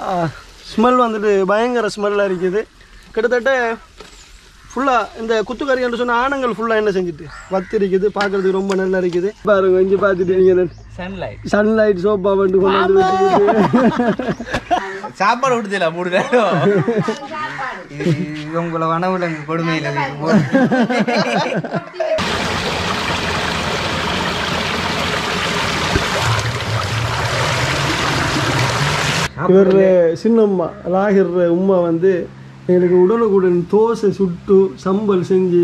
Smell வந்துட்டு பயங்கர ஸ்மெல்லாக இருக்குது கிட்டத்தட்ட ஃபுல்லாக இந்த குத்துக்கறி என்று சொன்ன ஆணங்கள் ஃபுல்லாக என்ன செஞ்சுட்டு வத்து இருக்குது பார்க்கறதுக்கு ரொம்ப நல்லா இருக்குது பாருங்க இங்கே பார்த்துட்டு நீங்கள் சன்லைட் சன்லைட் சோப்பா வந்து கொண்டு வந்து வச்சிருக்கு. சாப்பாடு விடுதில்ல மூணு நேரம் இது உங்களை வனவிலங்கு கொடுமையில் இவர் சின்னம்மா லாகிர் உம்மா வந்து எங்களுக்கு உடனுக்குடன் தோசை சுட்டு சம்பல் செஞ்சு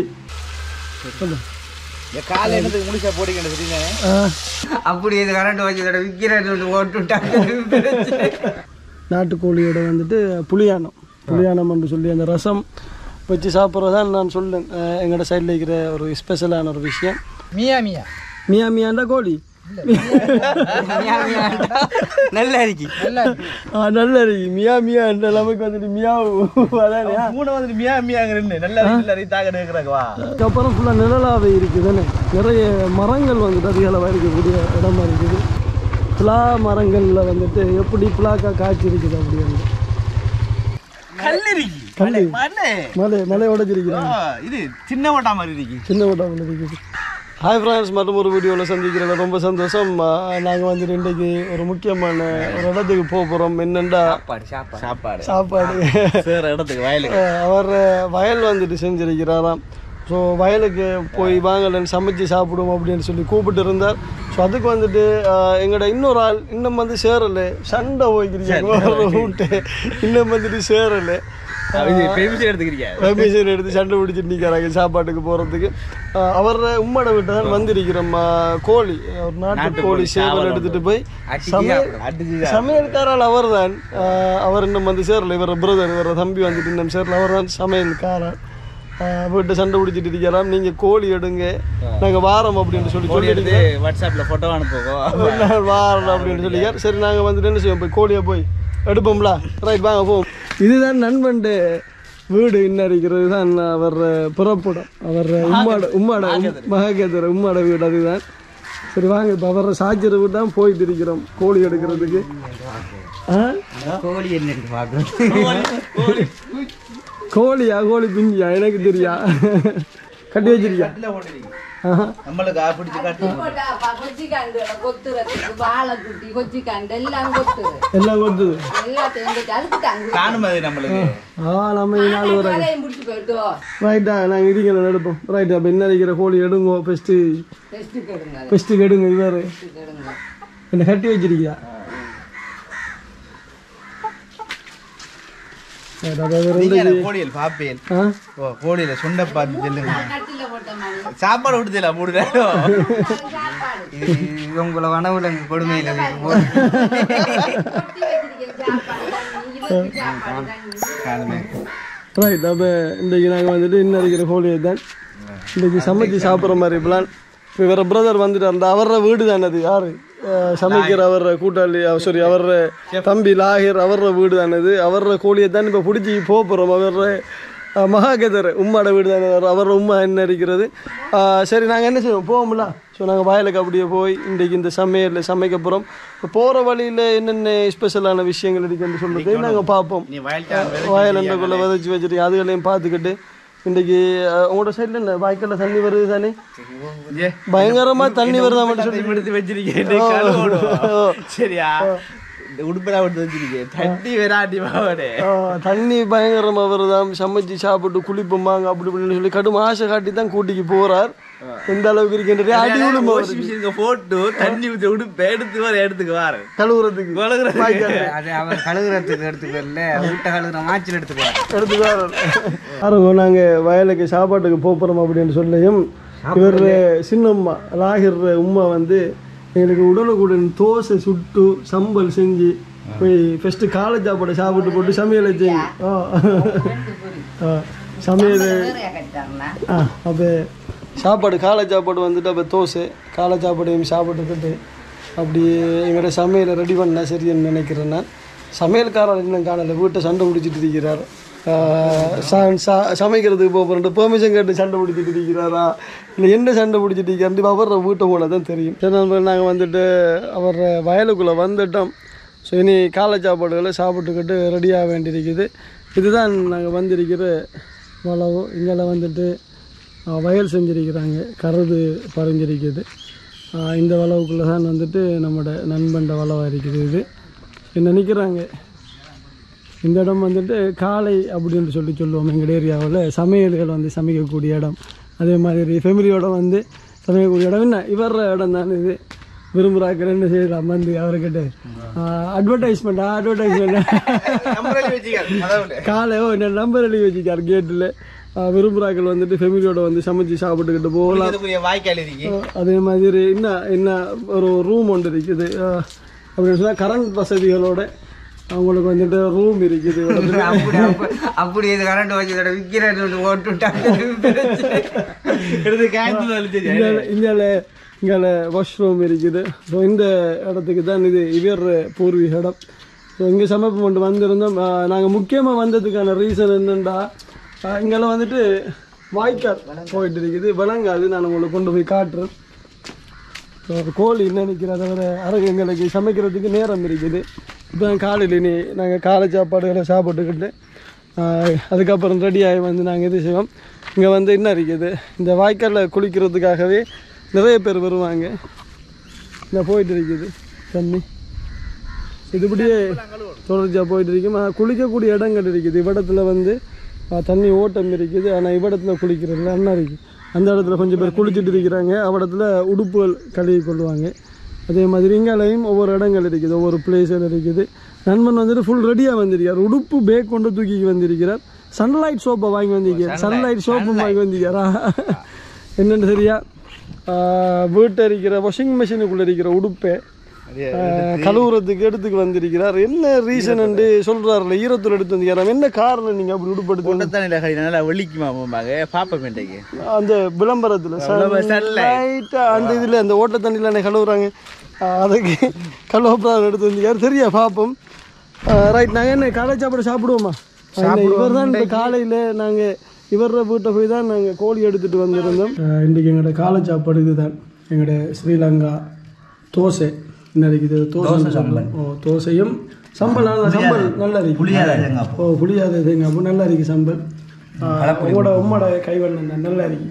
காலை என்னதுக்கு முடிச்சா போடிக்கணும் சரிதானே ஆ, அப்படி இது கரண்ட் வச்சதோட விற்கிறது ஓட்டு நாட்டுக்கோழியோட வந்துட்டு புளியானம் புளியானம் என்று சொல்லி அந்த ரசம் வச்சு சாப்பிட்றதான் நான் சொல்லேன் அஹ், எங்களோட சைடில் இருக்கிற ஒரு ஸ்பெஷலான ஒரு விஷயம் மியா மியா மியா மியாண்டா கோழி நல்லா இருக்கு ஆ நல்லா இருக்கு மியா மியா என்ற அளவுக்கு வந்துட்டு மியாவு அதானே மூணு வந்து மியா மியாங்கிறன்னு நல்லா இல்லை தாக்க இருக்கிறாங்க வா அதுக்கப்புறம் ஃபுல்லாக நிழலாவே இருக்குது தானே நிறைய மரங்கள் வந்துட்டு அதிக அளவாக இருக்கக்கூடிய இடமா இருக்குது பிளா மரங்களில் வந்துட்டு எப்படி பிளாக்கா காய்ச்சி இருக்குது அப்படி வந்து கல்லறிக்கி கல்லு மண்ணு மலை மலை உடைச்சிருக்கிறாங்க இது சின்ன ஓட்டா மாதிரி இருக்கு சின்ன ஓட்டாமல் இருக்குது ஹாய் ஃப்ரெண்ட்ஸ் மற்றும் ஒரு வீடியோவில் சந்திக்கிறதுல ரொம்ப சந்தோஷம் நாங்கள் வந்துட்டு இன்றைக்கு ஒரு முக்கியமான ஒரு இடத்துக்கு போக போகிறோம் என்னென்னா சாப்பாடு சாப்பாடு சாப்பாடு சாப்பாடு சேர இடத்துக்கு வயலுக்கு அஹ் அவர் வயல் வந்துட்டு செஞ்சிருக்கிறாராம் ஸோ வயலுக்கு போய் வாங்கலன்னு சமைச்சு சாப்பிடுவோம் அப்படின்னு சொல்லி கூப்பிட்டு இருந்தார் ஸோ அதுக்கு வந்துட்டு அஹ், எங்களோட இன்னொரு ஆள் இன்னும் வந்து சேரலை சண்டை போய்க்கிறீங்க விட்டு இன்னும் வந்துட்டு சேரலை பெருமிச்சு எடுத்துக்கிறீங்க பெர்மிஷன் எடுத்து சண்டை பிடிச்சிட்டு நிற்கிறாங்க சாப்பாட்டுக்கு போகிறதுக்கு அவர் உம்மட வீட்டை தான் வந்திருக்கிறோம் அஹ், கோழி ஒரு நாட்டு கோழி சேவல் எடுத்துட்டு போய் சமையல் அடிச்சு சமையல்காரால் அவர் தான் அவர் இன்னும் வந்து சேரல இவர பிரதர் இவர தம்பி வந்துட்டு இன்னும் சேரல அவர் தான் சமையல்காரர் ஆஹ் வீட்டு சண்டை பிடிச்சிட்டு இருக்கிறாம் நீங்க கோழி எடுங்க நாங்க வாரம் அப்படின்னு சொல்லி கோழி சொல்லிட்டு எடுத்து வாட்ஸ்அப்ல போட்டோ அனுப்புவோம் ஒரு நாள் வாரம் அப்படின்னு சொல்லிக்கார் சரி நாங்க வந்துட்டு என்ன செய்வோம் போய் கோழியை போய் எடுப்போம்ல ரைட் வாங்க போவோம் இதுதான் நண்பன்ட்டு வீடு இன்னும் இருக்கிறது தான் அவர் புறப்படம் அவர் உம்மாட உம்மாட மகாகேதர் உம்மாட வீடு அதுதான் சரி வாங்க இப்போ அவரை சாய்ச்சிற வீடு தான் போயிட்டு இருக்கிறோம் கோழி எடுக்கிறதுக்கு ஆ கோழி என்ன இருக்கு பார்க்கணும் கோழியா கோழி பிஞ்சியா எனக்கு தெரியா கட்டி வச்சிருக்கியா ஆஹா. நம்மளுக்கு ஆ பிடிச்சு காட்டு போட்டாப்பா கொச்சிக்காண்டு கொத்துறதுக்கு வாழை குட்டி கொச்சிக்காண்டு எல்லாம் கொத்துரு எல்லாம் கொடுத்தது எல்லாத்தையும் எங்கிட்ட அழுத்துட்டாங்க காணும் அது நம்மளுக்கு ஆ நம்ம நாலு வர வேலையும் முடிச்சு போயிட்டு ரைட்டா நாங்கள் இடிக்கணும் எடுப்போம் ரைட் அப்போ என்ன இருக்கிற கோழி எடுங்கோ ஃபஸ்ட்டு டெஸ்ட்டு கெடுங்க அதை ஃபஸ்ட்டு கெடுங்க இவர் டெஸ்ட்டு கெடுங்க என்ன கட்டி வச்சிருக்கியா Right, அப்ப இவர் நீங்க ரெண்டு- எனக்கு கோழியில் பாப்பேன் ஆ ஓ கோழியில சுண்ட பார்த்து சொல்லுங்க கட்டில போட்ட மாதிரி சாப்பாடு விடுதில்ல மூணு நேரம் சாப்பாடு இது உங்களை வனவிலங்கு கொடுமையில் கொட்டி வச்சிருக்கேன் சாப்பாடு தண்ணி இவருக்கு சாப்பாடு தண்ணி காணுமே ரைட் அப்போ இன்றைக்கி நாங்கள் வந்துட்டு இன்னும் இருக்கிற கோழியை தான் இன்றைக்கி சமைச்சு சாப்பிட்ற மாதிரி பிளான் இப்போ இவர பிரதர் வந்துட்டு அந்த அவர வீடு தானே அது யார் சமைக்கிற அவர் கூட்டாளி சாரி அவர் தம்பி லாகிர் அவர வீடு தானது அவர கோழியை தான் இப்போ பிடிச்சி போக போகிறோம் அவர் மகாகேதர் உம்மாட வீடு தானே அவர் உம்மா என்ன இருக்கிறது அஹ், சரி நாங்கள் என்ன செய்வோம் போவோம்ல ஸோ நாங்கள் வயலுக்கு அப்படியே போய் இன்றைக்கி இந்த சமையலில் சமைக்க போகிறோம் போகிற வழியில் என்னென்ன ஸ்பெஷலான விஷயங்கள் இருக்குன்னு சொல்லுறது நாங்கள் பார்ப்போம் நீ வயல் வயல் எண்டக்குள்ள விதைச்சி வச்சிருக்கீங்க அதுகளையும் பார்த்துக்கிட்டு இன்றைக்கி அஹ், உங்களோட சைடில் என்ன வாய்க்காலில் தண்ணி வருது தானே பயங்கரமா தண்ணி வருதா மட்டும் சொல்லி எடுத்து வச்சிருக்கேன் சரியா இந்த உடுப்பெல்லாம் எடுத்து வச்சிருக்கேன் தண்ணி வேறாண்டி மாவனே அஹ், தண்ணி பயங்கரமா வருதாம் சமைச்சு சாப்பிட்டு குளிப்போமாங்க அப்படி இப்படின்னு சொல்லி கடும் ஆசை காட்டி தான் கூட்டிக்கு போறார் எந்த அளவுக்கு இருக்கின்றது அடி விழும் வாஷிங் மிஷினுக்கு போட்டு தண்ணி ஊற்றி உடுப்ப எடுத்து வர எடுத்துக்கு வாரு கழுவுறதுக்கு வாய்க்கால்ல. அது அவர் கழுகுறதுக்கு எடுத்துக்கல வீட்டை கழுகுற மாய்ச்சல் எடுத்துக்குவார் எடுத்துக்காரு பாருங்க நாங்கள் வயலுக்கு சாப்பாட்டுக்கு போகிறோம் அப்படின்னு சொல்லியும் இவர் சின்னம்மா லாகிர் உம்மா வந்து எங்களுக்கு உடனுக்குடன் தோசை சுட்டு சம்பல் செஞ்சு போய் ஃபஸ்ட்டு காலை சாப்பாடை சாப்பிட்டு போட்டு சமையல் வச்சிங்க ஆ ஆ, சமையல் நிறைய கட்டாங்களா ஆ அப்போ சாப்பாடு காலை சாப்பாடு வந்துட்டு அப்போ தோசை காலை சாப்பாடையும் சாப்பிட்டுக்கிட்டு அப்படியே எங்களோட சமையலை ரெடி பண்ணால் சரின்னு நினைக்கிறேன் நான் சமையல்காரர் இன்னும் காணலை வீட்டை சண்டை பிடிச்சிட்டு இருக்கிறார் ஆ, ச- ச- சமைக்கிறதுக்கு போகிறேன் பெர்மிஷன் கேட்டு சண்டை பிடிச்சிட்டு இருக்கிறாரா இல்லை என்ன சண்டை பிடிச்சிட்டு இருக்கிறாரு அவர் வீட்டை போனால் தான் தெரியும் சரி நாங்கள் வந்துட்டு அவர் வயலுக்குள்ளே வந்துட்டோம் ஸோ இனி காலை சாப்பாடுகளை சாப்பிட்டுக்கிட்டு ரெடியாக வேண்டியிருக்குது இதுதான் நாங்கள் வந்திருக்கிற வளவு இங்கே வந்துட்டு ஆ, வயல் செஞ்சிருக்கிறாங்க கருது பறிஞ்சிருக்குது ஆ, இந்த வளவுக்குள்ளே தான் வந்துட்டு நம்மளோட நண்பண்ட வளவாக இருக்குது இது என்ன நிற்கிறாங்க இந்த இடம் வந்துட்டு காலை அப்படின்னு சொல்லி சொல்லுவோம் எங்கள் ஏரியாவில் சமையல்கள் வந்து சமைக்கக்கூடிய இடம் அதே மாதிரி ஃபெமிலியோட வந்து சமைக்கக்கூடிய இடம் என்ன இவர இடம் தான் இது விரும்புகிறாக்கள் என்ன செய்யலாம் வந்து அவர்கிட்ட அட்வர்டைஸ்மெண்ட் அட்வர்டைஸ்மெண்ட் நம்பர் வச்சுக்க அதாவது காலை ஓ என்ன நம்பர் எழுதி வச்சுக்கார் கேட்டில் விரும்புகிறாக்கள் வந்துட்டு ஃபெமிலியோட வந்து சமைச்சு சாப்பிட்டுக்கிட்டு போகலாம் இதுக்குரிய வாய்க்கால் இருக்கு அஹ் அதே மாதிரி என்ன என்ன ஒரு ரூம் ஒன்று இருக்குது அஹ் அப்படின்னு சொன்னால் கரண்ட் வசதிகளோட அவங்களுக்கு வந்துட்டு ரூம் இருக்குது அப்படி அப்ப- அப்படி இது கரண்ட் வச்சதோட விற்கிறேன்னு ஓட்டுட்டாங்க எடுத்து காய்த்து அழிச்சு இந்தியாவில் இந்தியாவில் இங்கே வாஷ்ரூம் இருக்குது ஸோ இந்த இடத்துக்கு தான் இது இவர் பூர்வீக இடம் ஸோ இங்கே சமைப்பு கொண்டு வந்திருந்தோம் நாங்கள் முக்கியமாக வந்ததுக்கான ரீசன் என்னென்னா இங்கெல்லாம் வந்துட்டு வாய்க்கால் போயிட்டு இருக்குது விலங்காது நான் உங்களுக்கு கொண்டு போய் காட்டுறேன் ஸோ ஒரு கோழி என்ன நிற்கிறது தவிர அரகு எங்களுக்கு சமைக்கிறதுக்கு நேரம் இருக்குது இப்போ காலையில் இனி நாங்கள் காலை சாப்பாடுகளை சாப்பிட்டுக்கிட்டு ஆஹ், அதுக்கப்புறம் ரெடியாகி வந்து நாங்கள் இது செய்வோம் இங்கே வந்து என்ன இருக்குது இந்த வாய்க்காலில் குளிக்கிறதுக்காகவே நிறைய பேர் வருவாங்க இந்த போயிட்டு இருக்குது தண்ணி இதுபடியே தொடர்ச்சியாக போயிட்டு இருக்கும் ஆனா, குளிக்கக்கூடிய இடங்கள் இருக்குது இவ்விடத்துல வந்து ஆஹ், தண்ணி ஓட்டம் இருக்குது ஆனால் இவ்விடத்துல குளிக்கிறதில்ல அண்ணா இருக்குது அந்த இடத்துல கொஞ்சம் பேர் குளிச்சுட்டு இருக்கிறாங்க அவ்விடத்துல உடுப்புகள் கழுவி கொள்வாங்க அதே மாதிரி இங்காலையும் ஒவ்வொரு இடங்கள் இருக்குது ஒவ்வொரு பிளேஸில் இருக்குது நண்பன் வந்துட்டு ஃபுல் ரெடியாக வந்திருக்கார் உடுப்பு பேக் கொண்டு தூக்கி வந்திருக்கிறார் சன்லைட் சோப்பை வாங்கி வந்திருக்கார் சன்லைட் சோப்பு வாங்கி வந்திருக்காரா என்னென்னு சரியா ஆஹ், வீட்டை இருக்கிற வாஷிங் மிஷினுக்குள்ளே இருக்கிற உடுப்பை ஆஹ், கழுவுறதுக்கு எடுத்துக்கு வந்திருக்கிறார் என்ன ரீசன் சொல்றாருல ஈரத்தூர் எடுத்து வந்திருக்கிறார் என்ன காரணம் நீங்க அப்படி உடுப்படுத்து கூட்டத்தானில கை நல்லா வெளிக்குமா போம்பாங்க பாப்பா இன்றைக்கு அந்த விளம்பரத்துல sunlight, அந்த இதுல அந்த ஓட்ட தண்ணியில் என்ன கழுவுறாங்க ஆஹ், அதுக்கு கழுவப்படாத எடுத்து வந்திருக்காரு சரியா பார்ப்போம் ரைட் நாங்கள் என்ன காலை சாப்பாடு சாப்பிடுவோமா இவர் தான் இப்போ காலையில் நாங்கள் இவர வீட்டை போய் தான் நாங்கள் கோழி எடுத்துட்டு வந்திருந்தோம் ஆஹ், இன்றைக்கி எங்களோட காலை சாப்பாடு இதுதான் எங்களோட ஸ்ரீலங்கா தோசை என்ன இருக்குது தோசை சம்பல் ஓ தோசையும் சம்பல் நல்லா சம்பல் நல்லா இருக்கு புளியாத ஓ புளியாத தேங்காய் அப்போ நல்லா இருக்கு சம்பல் ஆஹ், உங்களோட உம்மோட கைவண்ணம் தான் நல்லா இருக்கு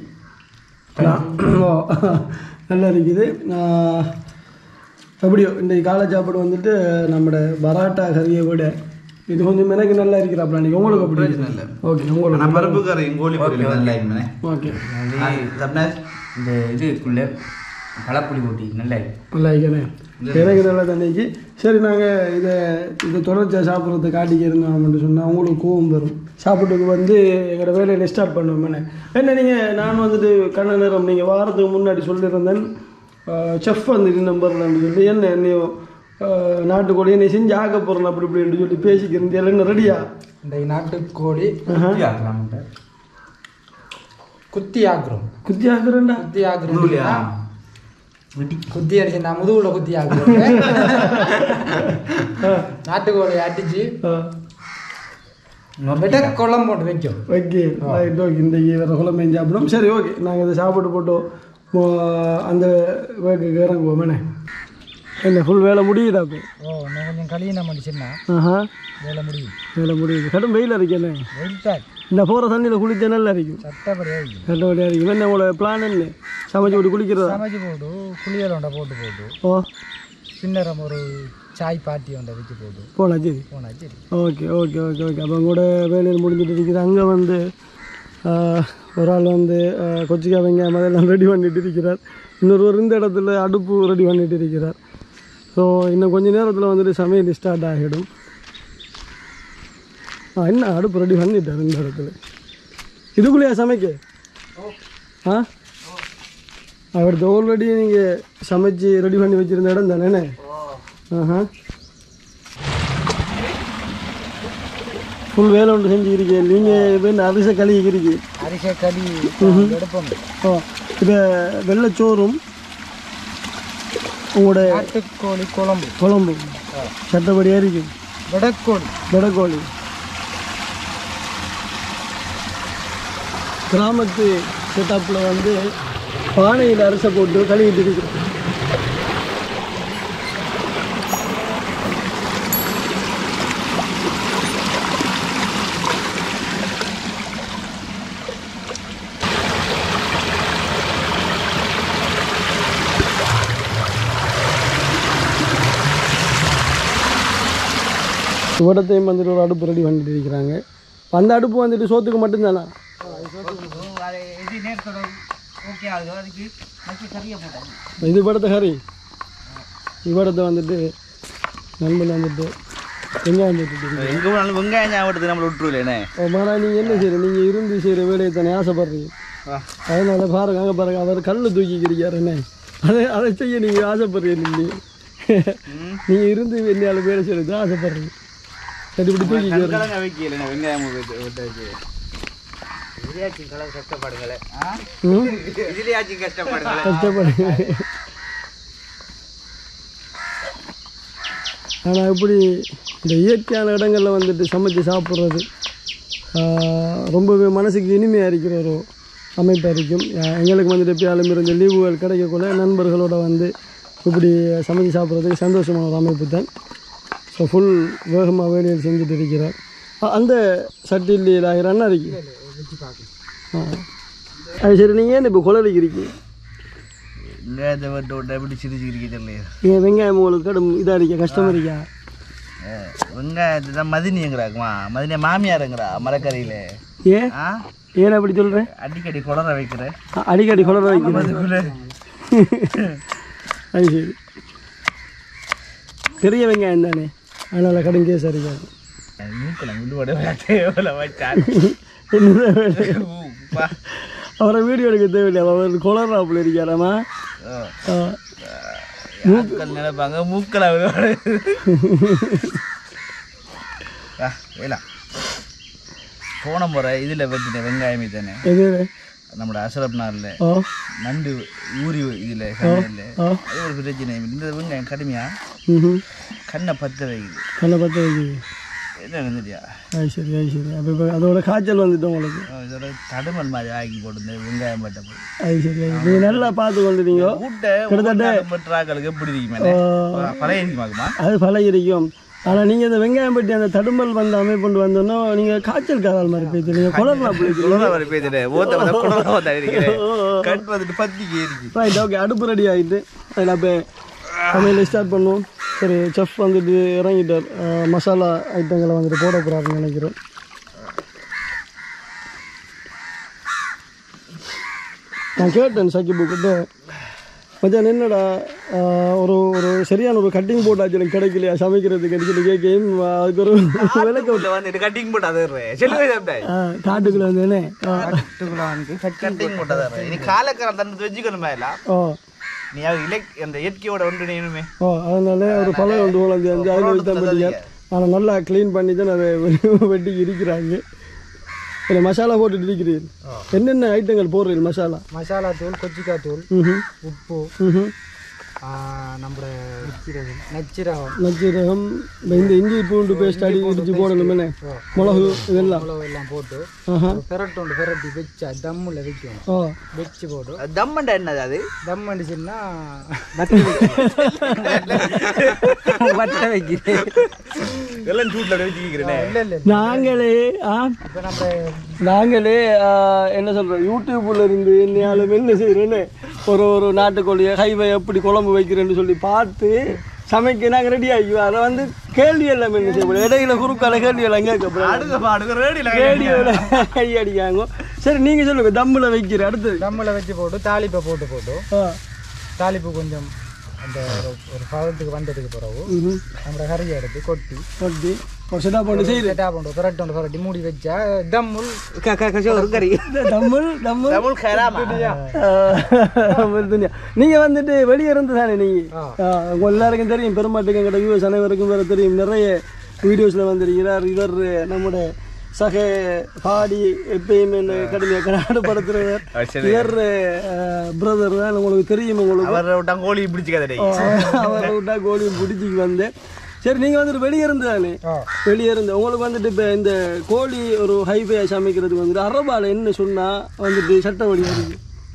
ஓ நல்லா இருக்குது ஆஹ், எப்படியோ இன்றைக்கு காலை சாப்பாடு வந்துட்டு நம்மளோட பராட்டா கறியை விட இது கொஞ்சம் எனக்கு நல்லா இருக்கிறாப்ல அன்றைக்கி உங்களுக்கு அப்படி இருக்கு ஓகே உங்களுக்கு நான் பருப்பு கறி கோழி பொரியல் நல்லா இருக்குமே ஓகே இந்த இதுக்குள்ள பழப்புளி ஊட்டி நல்லா நல்லா இருக்கிறேன் எனக்கு நல்லா தண்ணிக்கு சரி நாங்கள் இதை இதை தொடர்ச்சியாக சாப்பிட்றத காட்டிக்க இருந்தோம் அப்படின்னு சொன்னால் உங்களுக்கு கோவம் வரும் சாப்பிட்டுக்கு வந்து எங்களோட வேலையில் ஸ்டார்ட் பண்ணுவோம் என்ன என்ன நீங்கள் நான் வந்துட்டு கண்ண நேரம் நீங்கள் வாரத்துக்கு முன்னாடி சொல்லியிருந்தேன் செஃப் வந்து இது நம்பர்லன்னு சொல்லி என்ன என்னையும் ஆஹ், நாட்டுக்கோழி என்னை செஞ்சு ஆக்க போகிறேன் அப்படி இப்படின்னு சொல்லி பேசிக்கிறேன் என்ன ரெடியா இந்த நாட்டுக்கோழி குத்தி ஆக்கலாம் குத்தி ஆக்குறோம் குத்தி ஆக்குறேன்டா குத்தி ஆக்குறோம் குத்தி அடிச்சு நான் முதுகுல குத்தி ஆக்குறேன் நாட்டுக்கோழி அடிச்சு விட குழம்பு போட்டு வைக்கும் ஓகே ரைட் ஓகே இன்றைக்கி வேறு குழம்பையும் சாப்பிடும் சரி ஓகே நாங்கள் இதை சாப்பிட்டு போட்டோம் மோ- அந்த வேக்கு இறங்குவோம் என்ன என்ன ஃபுல் வேலை முடியுதா இப்போ ஓ இன்னும் கொஞ்சம் கழியின முடிச்சுன்னா ஆஹா வேலை முடியும் வேலை முடியுது கடும் வெயில் அடிக்கண்ணே வெயிட்டாக் இந்த போகிற தண்ணியில் குளிச்சா நல்லா இருக்கும் சட்டப்படி ஆகிக்கும் கட்டபடியாக இருக்கும் என்ன உங்களோட பிளான் என்ன சமைச்சு விட்டு குளிக்கிறதா சமைச்சு போட்டு குளியல் ஒன்றை போட்டு போட்டு ஓ பின்னரம் ஒரு சாய் பாட்டி ஒன்றை வச்சு போட்டு போனா சரி போனா சரி ஓகே ஓகே ஓகே ஓகே அப்போ கூட வேலையில் முடிஞ்சிட்டு இருக்குது அங்கே வந்து ஆஹ், ஒரு ஆள் வந்து ஆஹ், கொச்சிக்காய் வெங்காயம் அதெல்லாம் ரெடி பண்ணிட்டு இருக்கிறார் இன்னொருவர் இந்த இடத்துல அடுப்பு ரெடி பண்ணிட்டு இருக்கிறார் ஸோ இன்னும் கொஞ்ச நேரத்தில் வந்துட்டு சமையல் ஸ்டார்ட் ஆகிடும் ஆ என்ன அடுப்பு ரெடி பண்ணிட்டார் இந்த இடத்துல இதுக்குள்ளேயா சமைக்க ஆ அவருக்கு ஆல்ரெடி நீங்கள் சமைச்சு ரெடி பண்ணி வச்சுருந்த இடம் தானே ஆஹா ஃபுல் வேலை ஒன்று செஞ்சுக்கிறீங்க நீங்கள் இப்போ அரிசை கழுவிக்கிறீங்க அரிசி களி எடுப்போம் ஓ இப்போ வெள்ளைச்சோறும் உங்களோட நாட்டுக்கோழி குழம்பு குழம்பு சட்டப்படியாக இருக்கும் விடக்கோழி வெடக்கோழி கிராமத்து செட்டப்பில் வந்து பானையில் அரிசை போட்டு கழுவிட்டு இருக்கிறோம் இவடத்தையும் வந்துட்டு ஒரு அடுப்பு ரெடி பண்ணிட்டு இருக்கிறாங்க இப்ப அந்த அடுப்பு வந்துட்டு சோத்துக்கு மட்டும்தானா இது நேரத்தோட ஓகே ஆகுது அதுக்கு மக்கி சரியாக போட்டாங்க இது படத்தை ஹரி இவடத்தை வந்துட்டு நண்பன் வந்துட்டு வெங்காயம் போட்டுட்டு எங்க போனாலும் வெங்காயம் ஞாபகத்துக்கு நம்மள விட்டுருவேனே மாடா நீங்கள் என்ன செய்யற நீங்கள் இருந்து செய்கிற வேலையை தானே ஆசைப்படுறீங்க அதனால பாருங்க அங்கே பாருங்க அவர் கல் தூக்கிக்கிறீங்க என்ன அதை அதை செய்ய நீங்கள் ஆசைப்படுறீங்க இல்லையே நீங்கள் இருந்து என்னையால் வேலை செய்யறது ஆசைப்படுறீங்க சரி இப்படி தூக்கிக்கிறேன் கண்கலங்க வைக்கல வெங்காயம் விட்டு விட்டாச்சு இதுலேயாச்சும் கலவு கஷ்டப்படுங்களே ம் இதுலேயாச்சும் கஷ்டப்படுங்களே கஷ்டப்படுங்க ஆனால் இப்படி இந்த இயற்கையான இடங்களில் வந்துட்டு சமைச்சு சாப்பிட்றது ஆஹ், ரொம்பவே மனசுக்கு இனிமையாக இருக்கிற ஒரு அமைப்பாக இருக்கும் ஆஹ், எங்களுக்கு வந்துட்டு எப்பயாலும் இருந்த லீவுகள் கிடைக்கக்குள்ள நண்பர்களோட வந்து இப்படி சமைச்சு சாப்பிட்றதுக்கு சந்தோஷமான ஒரு அமைப்பு தான் ஸோ ஃபுல் வேகமாக வேலையில் செஞ்சுட்டு இருக்கிறார் அ- அந்த சட்டியில் ஆகிற அண்ணா இருக்கு ஆ அது சரி நீங்கள் ஏன் இப்போ குழலிக்கிறீங்க வெங்காயத்தை விட்டு விட்டு எப்படி சிரிச்சுக்கிறீங்க தெரியலையே ஏன் வெங்காயம் உங்களுக்கு கடும் இதாக இருக்க கஷ்டமாக இருக்கா வெங்காயத்தை தான் மதினிங்கிறாக்குமா மதினியா மாமியாருங்கிறா மரக்கறியில ஏன் ஆ ஏன் அப்படி சொல்கிறேன் அடிக்கடி குளற வைக்கிறேன் அடிக்கடி குழந்தை வைக்கிறேன் அது சரி பெரிய வெங்காயம் தானே அதனால் கடும் கேஸ் இருக்காது மூக்கில் முள்ளுவடை விளையாட்டு எவ்வளோ வச்சான் என்னதான் வேலை? பா. அவரை வீடியோ எடுக்க தேவையில்லை அவர் குளறாப்புல இருக்காராமா ஓ. ஆ. ஆட்கள் நினைப்பாங்க மூக்கில் விளையாடு ஆ வேலா போன முறை இதில் வச்சுட்டேன் வெங்காயமே தானே எது நம்மளோட அசரப் நாளில் ஆ நண்டு ஊறி இதில் சமையல்ல ஆ அது ஒரு பிரச்சனை இந்த வெங்காயம் கடுமையா ம் கண்ணை பற்ற வைக்குது கண்ணை பற்ற வைக்குது என்ன இருந்துட்டியா அது சரி அது சரி அப்போ இப்போ அதோட காய்ச்சல் வந்துட்டு உங்களுக்கு இதோட தடுமல் மாதிரி ஆக்கி போட்டு வெங்காயம் பட்ட போய் அது சரி அது நீங்கள் நல்லா பார்த்து கொண்டுட்டீங்க கூட்ட பெற்றாக்களுக்கு எப்படி இருக்குமே பழைய இருக்குமாக்குமா அது பழகிருக்கும் ஆனால் நீங்கள் இந்த வெங்காயம் பட்டி அந்த தடுமல் வந்து அமைப்பு வந்தோன்னா நீங்கள் காய்ச்சல் காதால் மாதிரி போயிட்டு நீங்கள் குளர்லாம் போயிட்டு குளர வரை பேசுறேன் ஓத்த வந்த குளர வந்த இருக்கிறேன் கண் வந்துட்டு பத்திக்கு ஏறிக்கு ரைட் ஓகே அடுப்பு ரெடி ஆகிட்டு அதில் அப்போ சமையல் ஸ்டார்ட் பண்ணுவோம் சரி செஃப் வந்துட்டு இறங்கிட்டார் அஹ், மசாலா ஐட்டங்களை வந்துட்டு போட போகிறாருன்னு நினைக்கிறேன் நான் கேட்டேன் சக்கி புக்கிட்ட மச்சான் என்னடா அஹ், ஒரு ஒரு சரியான ஒரு கட்டிங் போட்டாச்சு எனக்கு கிடைக்கலையா சமைக்கிறதுக்கு சொல்லி கேட்கையும் அதுக்கு ஒரு விளக்க உள்ள வந்துட்டு கட்டிங் போட்டு அதை செல்லுவே சாப்பிட்டாய் காட்டுக்குள்ள வந்து என்ன ஆ. கட்டிங் போட்டு அதை நீ காலக்காரம் தந்து வச்சுக்கணுமே எல்லாம் ஓ நீ அது இலக் அந்த இயற்கையோட ஒன்று நீனுமே ஓ அதனால ஒரு பழம் ஒன்று வளர்ந்து அஞ்சு அதில் வச்சு தான் பண்ணிக்கார் ஆனால் நல்லா க்ளீன் பண்ணி தான் அதை வெட்டி இருக்கிறாங்க இல்லை மசாலா போட்டுட்டு இருக்கிறீர்கள் என்னென்ன ஐட்டங்கள் போடுறீர்கள் மசாலா மசாலா தூள் கொச்சிக்காய் தூள் ம் உப்பு ம் நம்ம நச்சிரகம் நச்சீரகம் இந்த இந்த இஞ்சி பூண்டு பேஸ்ட் அடி இடிச்சு போடணும் என்ன மிளகு இதெல்லாம் மிளகு எல்லாம் போட்டு ஆஹா பெரட்டு ஒன்று பெரட்டி வச்சா தம்மில் வைக்கணும் ஓ வச்சு போட்டு தம்மண்டா என்னது அது தம் அடிச்சுன்னா வட்ட வைக்கிறேன் எல்லாம் சூட்ல வச்சுக்கிறேன் இல்லை இல்லை நாங்களே ஆ இப்போ நம்ம நாங்களே ஆ, என்ன சொல்கிறோம் யூடியூப்ல இருந்து என்னையாலும் என்ன செய்கிறேன்னு ஒரு ஒரு நாட்டுக்கோழியை ஹைவை எப்படி குழம்பு வைக்கிறேன்னு சொல்லி பார்த்து சமைக்க நாங்கள் ரெடி ஆகிக்குவோம் அதை வந்து கேள்வி எல்லாம் என்ன செய்யப்படும் இடையில குறுக்கால கேள்வி எல்லாம் கேட்கப்படும் அடுத்த பாடுக்கு ரேடியில் ரேடியோவில் கை அடிக்காங்க சரி நீங்கள் சொல்லுங்கள் தம்மில் வைக்கிற அடுத்தது தம்மில் வச்சு போட்டு தாளிப்பை போட்டு போட்டு ஆ தாளிப்பு கொஞ்சம் அந்த ஒரு ஒரு பதத்துக்கு வந்ததுக்கு பிறகு ம் நம்ம கறியை எடுத்து கொட்டி ஓகே ஒரு செட்டா போட்டு செய்யுது செட்டா பண்ணுறோம் பெரட்டு ஒன்று பெரட்டி மூடி வச்சா தம்முள் கறி தமிழ் தமிழ் தமிழ் கராமா நீங்க வந்துட்டு வெளியே இருந்து தானே நீங்க ஆ, உங்க எல்லாருக்கும் தெரியும் பெருமாட்டுக்கு எங்கட வியூஸ் அனைவருக்கும் வேற தெரியும் நிறைய வீடியோஸ்ல வந்திருக்கிறார் இவர் நம்முடைய சக பாடி எப்பயுமே என்ன கடுமையாக கனாடுபடுத்துறவர் இவர் பிரதர் தான் உங்களுக்கு தெரியும் உங்களுக்கு அவர் விட்டா கோழி பிடிச்சிக்காதே அவரை விட்டா கோழியும் பிடிச்சிக்கு வந்தேன் சரி நீங்க வந்துட்டு வெளியே இருந்து தானே வெளியே இருந்து உங்களுக்கு வந்துட்டு இப்போ இந்த கோழி ஒரு ஹைஃபை சமைக்கிறதுக்கு வந்துட்டு அரபால என்ன சொன்னா வந்துட்டு சட்ட வழியா இருக்கு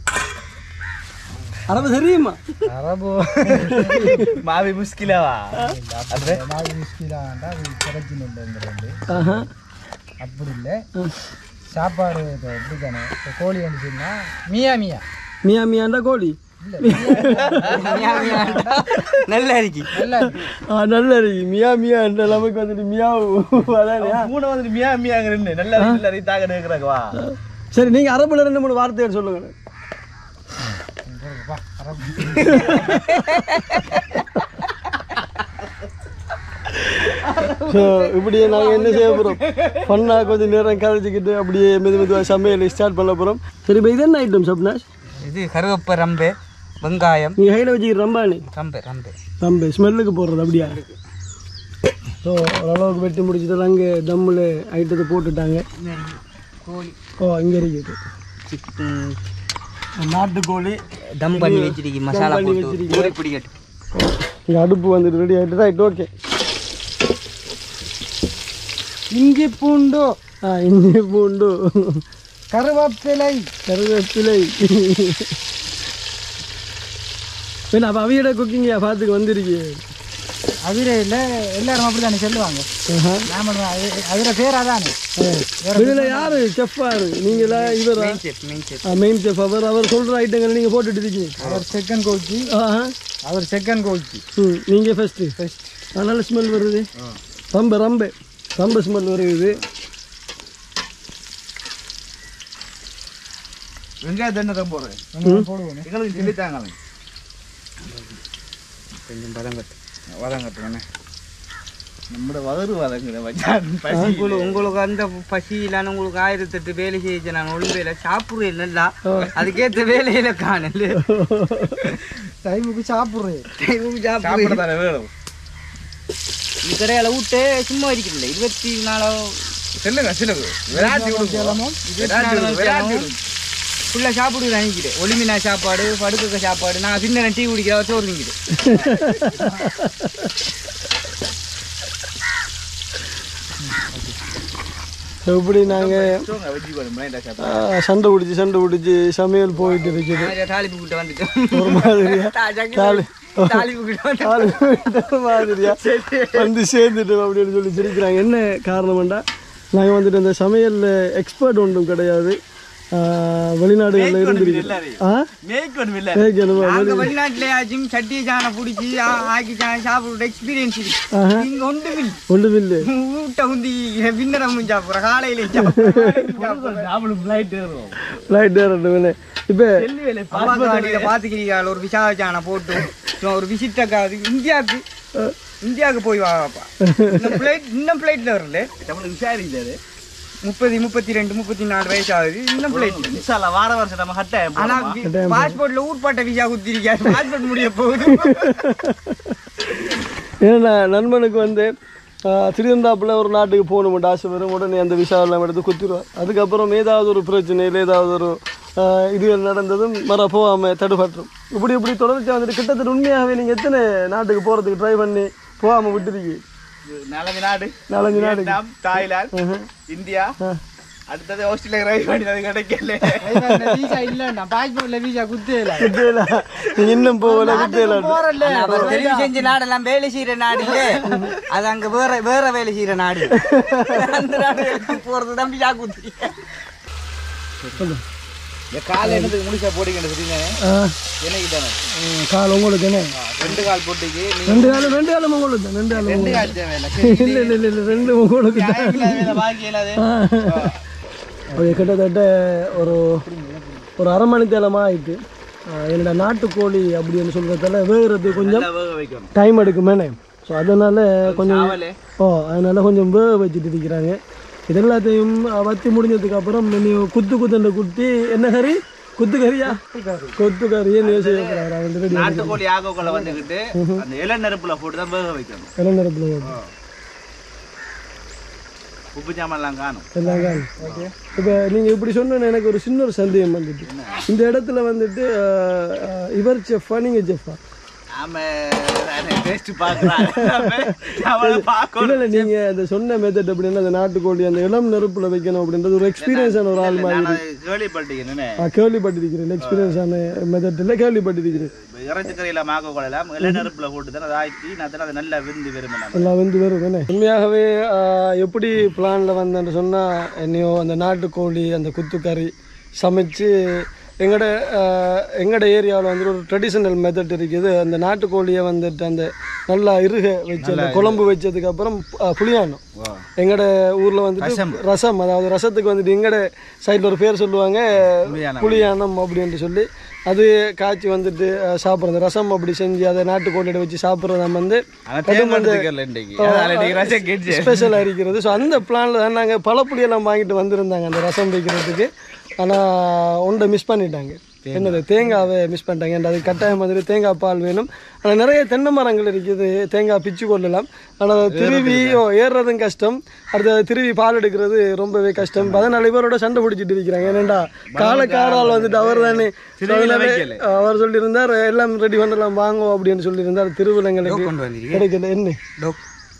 அரபு தெரியுமா அரபு மாவி முஸ்கிலாவா நாலு முஸ்கிலாண்டா அது பிரச்சனை இல்லைங்கிறது ஆஹா அப்படி இல்லை சாப்பாடு இப்போ எப்படி தானே இப்போ கோழி வந்துச்சுன்னா மியா மியா மியா மியாண்டா கோழி நல்லா இருக்கு ஆ நல்லா இருக்கு மியா மியா என்ற நமக்கு வந்துட்டு மியாவு அதானே மூணு வந்து மியா மியாங்க ரெண்டு நல்லா இருக்கு, நல்லா இருக்கு, தாங்க இருக்கிறாங்க வா சரி நீங்க அரபுல ரெண்டு மூணு வார்த்தைகள் சொல்லுங்க ஸோ இப்படியே நாங்கள் என்ன செய்ய போகிறோம் பண்ணா கொஞ்சம் நேரம் கழிச்சுக்கிட்டு அப்படியே மெது மெதுவாக சமையல் ஸ்டார்ட் பண்ண போகிறோம் சரி இப்போ இது என்ன ஐட்டம் சப்னாஷ் இது கருவேப்ப ரம்பு வெங்காயம் நீங்கள் கையில் வச்சுக்கிற ரம்பானி ரம்பு ரம்பு ரம்பு ஸ்மெல்லுக்கு போடுறது அப்படியா ஸோ ஓரளவுக்கு வெட்டி முடிச்சுட்டு அங்கே தம்மில் ஐட்டத்தை போட்டுட்டாங்க கோழி ஓ இங்கே இருக்குது நாட்டுக்கோழி தம் பண்ணி வச்சிருக்கி மசாலா பண்ணி போட்டு வச்சிருக்கீங்க. ஊறி பிடிக்கட்டும் இங்கே அடுப்பு வந்துட்டு ரெடி ஆகிட்டு ரைட் ஓகே இஞ்சி பூண்டு ஆ இஞ்சி பூண்டு கருவேப்பிலை கருவேப்பிலை என்ன அப்போ அவியோட குக்கிங்கா பார்த்துக்கு வந்திருக்கீங்க அதிரையில் எல்லாரும் அப்படி தானே சொல்லுவாங்க நாம அதிர பேர் அதானே இதில் யாரு செஃப் யாரு நீங்களா இவரா chef main chef main chef அவர் அவர் சொல்கிற ஐட்டங்களை நீங்கள் போட்டுட்டு இருக்கீங்க அவர் செகண்ட் கோச்சி ஆஹா அவர் செகண்ட் கோச்சி ம் நீங்கள் ஃபஸ்ட்டு ஃபஸ்ட் நல்ல ஸ்மெல் வருது ரொம்ப ரொம்ப ரொம்ப ஸ்மெல் வருது வெங்காயத்தை என்ன தான் போடுறேன் போடுவோம் எங்களுக்கு சொல்லித்தாங்க கொஞ்சம் பதம் கட்டு வதங்கட்டுங்கண்ணே நம்மட வதறு வதங்குற மச்சான் பசி உங்களுக்கு உங்களுக்கு அந்த பசியிலான உங்களுக்கு ஆயிரத்தெட்டு வேலை செய்ய நான் ஒழுங்கையில சாப்பிடுறேன் நல்லா அதுக்கேற்ற வேலையில காணல டைமுக்கு சாப்பிட்றேன் சாப்பிடுறேன் சாப்பிட தானே வேணும் இந்த கடையால விட்டு சும்மா இருக்கிறில்ல இருபத்தி நாலோ சொல்லுங்க சொல்லுங்க விராட்டி விடுங்க விராட்டி விடுங்க விராட்டி விடுங்க ஃபுல்லாக சாப்பிடுவேன் நினைக்கிறேன் ஒளிமினா சாப்பாடு படுக்க சாப்பாடு நான் சின்ன டீ குடிக்கிற சோறு திங்கிட்டு எப்படி நாங்கள் சோங்க வெஜ்ஜி பாரு பிளைண்டா சாப்பிட சண்டை பிடிச்சி சண்டை பிடிச்சி சமையல் போயிட்டு இருக்குது தாலிப்பு கிட்ட வந்துட்டேன் ஒரு மாதிரியா தாலி தாலிப்பு கிட்ட வந்து தாலி போயிட்ட மாதிரியா வந்து சேர்ந்துட்டு அப்படின்னு சொல்லி சிரிக்கிறாங்க என்ன காரணம்டா நாங்கள் வந்துட்டு இந்த சமையலில் எக்ஸ்பர்ட் ஒன்றும் கிடையாது ஆஹ் வெளிநாடுகளில் இருந்திருக்கு ஆ மேய்க்கு ஒன்றும் இல்லை கேட்கணுமா நாங்க வெளிநாட்டுலயாச்சும் சட்டி சாணம் பிடிச்சி ஆக்கி சாணம் சாப்பிடுற எக்ஸ்பீரியன்ஸ் இருக்கு இங்க ஒன்றுமில்லை ஒன்றுமில்லை வீட்டை உந்தி பின்னரம் சாப்பிட்ற காலையில சாப்பிட்ற சாப்பிடும் ஃப்ளைட் ஏறுவோம் ரைட் ரெண்டு இப்போ அம்மாக்காடியில பாத்துக்கிறீங்க ஒரு விசாரிச்சான போட்டு சும்மா ஒரு விசிட்ட இந்தியாவுக்கு இந்தியாவுக்கு போய் வாப்பா இன்னும் பிளைட் இன்னும் பிளைட்ல வரல நம்மளுக்கு விசாரிச்சாரு முப்பது முப்பத்தி ரெண்டு முப்பத்தி நாலு வயசு ஆகுது இன்னும் பிளைட் இன்ஷால்லா வார வருஷம் நம்ம ஹட்டை ஆனா பாஸ்போர்ட்ல ஊர்பட்ட விசா குத்திருக்காரு பாஸ்போர்ட் முடிய போகுது ஏன்னா நண்பனுக்கு வந்து ஆஹ், திருவந்தாப்புல ஒரு நாட்டுக்கு போகணுமெண்ட் ஆசை வரும் உடனே அந்த விசா எல்லாம் எடுத்து குத்திடுவார் அதுக்கப்புறம் ஏதாவது ஒரு பிரச்சனையில் ஏதாவது ஒரு ஆஹ், இதுகள் நடந்ததும் மர போகாமல் தடுபற்றும் இப்படி இப்படி தொடர்ச்சி வந்துட்டு கிட்டத்தட்ட உண்மையாகவே நீங்கள் எத்தனை நாட்டுக்கு போகிறதுக்கு ட்ரை பண்ணி போகாமல் விட்டுருக்கீங்க நாலஞ்சு நாடு நாலஞ்சு நாடு வியட்நாம் தாய்லாந்து இந்தியா அடுத்தது ஆஸ்திரேலியா ரைட் பண்ணி அது கிடைக்கல வீசா இல்லைண்ணா பாஸ்போர்ட்ல வீசா குத்தேல குத்தையில நீங்கள் இன்னும் போகல குத்தையில போறல அப்புறம் தெரிவு செஞ்ச நாடெல்லாம் வேலை செய்யற நாடு இல்ல அது அங்க வேற வேற வேலை செய்யற நாடு அந்த நாடு போறது தான் விசா குத்தி இந்த காலை என்னத்துக்கு முடிச்சா போடுங்க தெரியுங்க எனக்கு தானே கால் உங்களுக்கு என்ன ரெண்டு கால் போட்டுக்கு நீ ரெண்டு காலம் ரெண்டு காலம் உங்களுக்கு தான் ரெண்டு காலம் ரெண்டு உங்களுக்கு கால் தேவையில்ல இல்லை இல்லை இல்லை இல்லை ரெண்டு உங்களுக்கு தான் பாக்கி இல்லாத அது கிட்டத்தட்ட ஒரு ஒரு அரை மணி தேலமாக ஆயிட்டு ஆஹ் என்னோட நாட்டுக்கோழி அப்படின்னு சொல்கிறதால வேகிறது கொஞ்சம் வேக வைக்கணும் டைம் எடுக்குமேனே ஸோ அதனால் கொஞ்சம் ஆவலே ஓ அதனால் கொஞ்சம் வேக வச்சுட்டு இருக்கிறாங்க இது எல்லாத்தையும் வத்தி முடிஞ்சதுக்கு அப்புறம் நீ குத்து குத்துன்ற குத்தி என்ன கறி குத்து கறியா கொத்து கறியே யோசிக்க போகிறாங்க வந்து ரெடி நாட்டுக்கோழி ஆகக்குள்ள வந்துக்கிட்டு அந்த இள நெருப்புல போட்டு தான் வேக வைக்கணும் இளம் நிரப்பில் உப்பு சாமான்லாம் காணும் எல்லாம் இப்போ நீங்கள் இப்படி சொன்ன எனக்கு ஒரு சின்ன ஒரு சந்தேகம் வந்துட்டு இந்த இடத்துல வந்துட்டு ஆஹ், ஆஹ், இவர் செஃப்பா நீங்கள் செஃப்பா ஆமா டேஸ்ட் பாக்குறான் அவளை பார்க்கணும் இல்லை இல்லை நீங்கள் அந்த சொன்ன மெத்தட் அப்படின்னா அந்த நாட்டுக்கோழி அந்த இளம் நெருப்பில் வைக்கணும் அப்படின்றது ஒரு எக்ஸ்பீரியன்ஸான ஒரு ஆள் மாதிரி நான் கேள்விப்பட்டிருக்கேன் ஆ கேள்விப்பட்டிருக்கிறேன் எக்ஸ்பீரியன்ஸான மெத்தடில் கேள்விப்பட்டிருக்கிறேன் இறைச்சி கறியில மாக்க கொள்ளலாம் இள நெருப்புல போட்டு தான் அதை ஆக்கி நான் அதை நல்லா விருந்து விரும்பினேன் எல்லாம் வந்து வரும் என்ன உண்மையாகவே ஆ, எப்படி பிளானில் வந்தேன்னு சொன்னால் என்னையோ அந்த நாட்டுக்கோழி அந்த குத்துக்கறி சமைச்சு எங்களோட அஹ், எங்களோட ஏரியாவில் வந்து ஒரு ட்ரெடிஷ்னல் மெத்தட் இருக்குது அந்த நாட்டுக்கோழியை வந்துட்டு அந்த நல்லா இருக வச்சு அந்த குழம்பு வச்சதுக்கு அப்புறம் அஹ், புளியானம் எங்களோட ஊரில் வந்துட்டு ரசம் அதாவது ரசத்துக்கு வந்துட்டு எங்களோட சைடில் ஒரு பேர் சொல்லுவாங்க புளியானம் அப்படின்ட்டு சொல்லி அது காய்ச்சி வந்துட்டு அஹ், சாப்பிட்றது ரசம் அப்படி செஞ்சு அதை நாட்டுக்கோழியோட வச்சு சாப்பிட்றது நம்ம வந்து ஸ்பெஷலாக இருக்கிறது ஸோ அந்த பிளானில் தான் நாங்கள் பழப்புளியெல்லாம் வாங்கிட்டு வந்திருந்தாங்க அந்த ரசம் வைக்கிறதுக்கு ஆனால் ஒன்றை மிஸ் பண்ணிட்டாங்க என்னது தேங்காவை மிஸ் பண்ணிட்டாங்க and அது கட்டாயம் வந்துட்டு தேங்காய் பால் வேணும் ஆனால் நிறைய தென்னை மரங்கள் இருக்குது தேங்காய் பிச்சு கொள்ளலாம் ஆனால் அதை திருவி ஓ, ஏறுறதும் கஷ்டம் அடுத்து அதை திருவி பால் எடுக்கிறது ரொம்பவே கஷ்டம் பதினாலு பேரோட சண்டை பிடிச்சிட்டு இருக்கிறாங்க ஏனெண்டா காலக்காரால் வந்துட்டு அவர் தானே அவர் சொல்லியிருந்தார் எல்லாம் ரெடி பண்ணலாம் வாங்குவோம் அப்படின்னு சொல்லியிருந்தார் திருவிழங்களுக்கு கொண்டு வந்தீங்க கிடைக்கல என்ன டோக்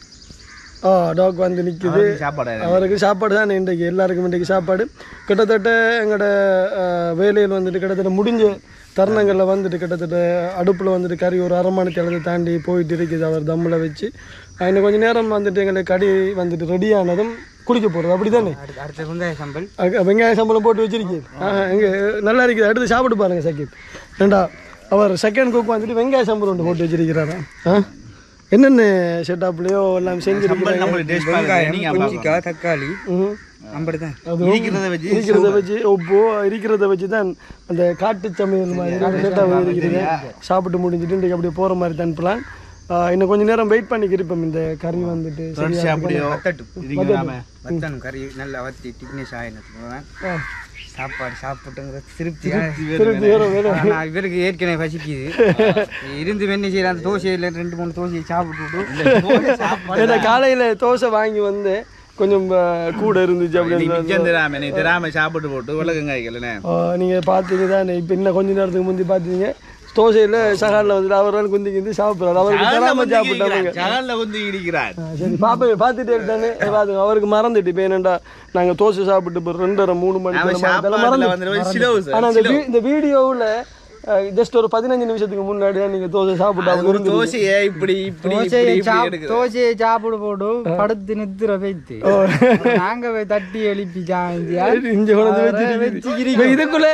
ஆ டாக் வந்து நிற்குது சாப்பாடு அவருக்கு சாப்பாடு தான் இன்றைக்கு எல்லாருக்கும் இன்றைக்கு சாப்பாடு கிட்டத்தட்ட எங்களோட வேலையில் வந்துட்டு கிட்டத்தட்ட முடிஞ்ச தருணங்களில் வந்துட்டு கிட்டத்தட்ட அடுப்பில் வந்துட்டு கறி ஒரு அரை மணி அளவு தாண்டி போயிட்டு இருக்குது அவர் தம்மில் வச்சு அஹ் இன்னும் கொஞ்சம் நேரம் வந்துட்டு எங்களுக்கு கறி வந்துட்டு ரெடியானதும் குளிக்க போகிறது அப்படி தானே அடுத்து அடுத்த வெங்காய சம்பல் வெங்காய சம்பளம் போட்டு வச்சிருக்கீங்க ஆஹா இங்கே நல்லா இருக்குது அடுத்து சாப்பிட்டு பாருங்க சக்கிப் ஏண்டா அவர் செகண்ட் குக் வந்துட்டு வெங்காய சம்பளம் ஒன்று போட்டு வச்சிருக்கிறாரா ஆ என்னென்ன செட்டப்லையோ எல்லாம் செஞ்சுருக்கிறாங்க நம்மளுக்கு டேஸ்ட் வெங்காயம் நீங்க கொஞ்சிக்காய் தக்காளி ம் அப்படிதான் அது இருக்கிறத வச்சு இருக்கிறத வச்சு உப்பு இருக்கிறத வச்சு தான் அந்த காட்டு சமையல் மாதிரி செட்டாக இருக்கிறது சாப்பிட்டு முடிஞ்சுட்டு இன்றைக்கு அப்படியே போகிற மாதிரி தான் பிளான் இன்னும் கொஞ்ச நேரம் வெயிட் பண்ணி இருப்போம் இந்த கறி வந்துட்டு சரியா அப்படியோ வத்தட்டும் இருக்கலாமே வத்தணும் கறி நல்லா வத்தி திக்னஸ் ஆயினத்துக்கு ஆ. சாப்பாடு சாப்பிட்டுங்கிற திருப்தி திருப்பி வேற வேற ஆனா இவருக்கு ஏற்கனவே பசிக்குது இருந்து என்ன செய்யலாம் அந்த தோசையில் ரெண்டு மூணு தோசையை சாப்பிட்டு ஏன்னா காலையில் தோசை வாங்கி வந்து கொஞ்சம் ஆ, கூட இருந்துச்சு அப்படின்னு மிச்சம் தெரியாம நீ தெரியாம சாப்பிட்டு போட்டு உலகங்காய்க்கலண்ணே நீங்கள் பார்த்தீங்க தான் இப்போ இன்னும் கொஞ்ச நேரத்துக்கு முந்தி பார்த்தீங்க தோசையில் சகாலில் வந்துட்டு அவர் குந்தி கிந்தி சாப்பிட்றாரு அவருக்கு தராமல் சாப்பிட்டாங்க ஜகல்ல வந்து இடிக்கிறார் ஆ, சரி பாப்பா பார்த்துட்டே இருக்கானே பாத்துங்க அவருக்கு மறந்துட்டு இப்போ என்னடா நாங்கள் தோசை சாப்பிட்டு இப்போ ரெண்டரை மூணு மணி அவன் சாப்பாடுல மறந்து வந்து சிலவு சார் ஆனால் இந்த வீ- இந்த வீடியோவில் ஜஸ்ட் ஒரு பதினஞ்சு நிமிஷத்துக்கு முன்னாடி தான் நீங்கள் தோசை சாப்பிட்டு அவங்க ஒரு தோசையை இப்படி இப்படி இப்படி தோசையை இப்படி சாப்- எடுக்குது தோசையை சாப்பிடு போடு படுத்து நித்திர வைத்து நாங்க போய் தட்டி எழுப்பி ஜாந்தியா இங்கே கொண்டு வந்து வச்சுக்கிறீங்க இதுக்குள்ளே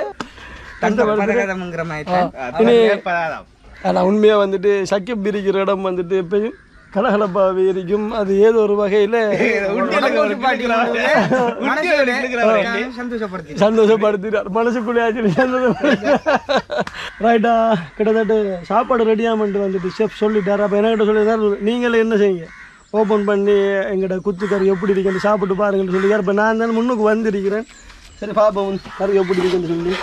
பதகதம்ங்கிற மாதிரி தான். அதான் ஏற்படாதாம். ஆனால் உண்மையாக வந்துட்டு சக்கிப் இருக்கிற இடம் வந்துட்டு எப்பயும் கலகலப்பாகவே இருக்கும் அது ஏதோ ஒரு வகையில் மனசோட சந்தோஷப்படுத்தி சந்தோஷப்படுத்திட்டார் மனசுக்குள்ளே ஆச்சு ரைட்டா கிட்டத்தட்ட சாப்பாடு ரெடியாமன்ட்டு வந்துட்டு செஃப் சொல்லிட்டார் அப்போ என்கிட்ட சொல்லியிருந்தார் நீங்களே என்ன செய்யுங்க ஓப்பன் பண்ணி எங்கள்கிட்ட குத்து கறி எப்படி இருக்குன்னு சாப்பிட்டு பாருங்கன்னு சொல்லியிருக்கார் இப்போ நான் தான் முன்னுக்கு வந்திருக்கிறேன் சரி பாப்போம் கறி எப்படி இருக்குன்னு சொல்லி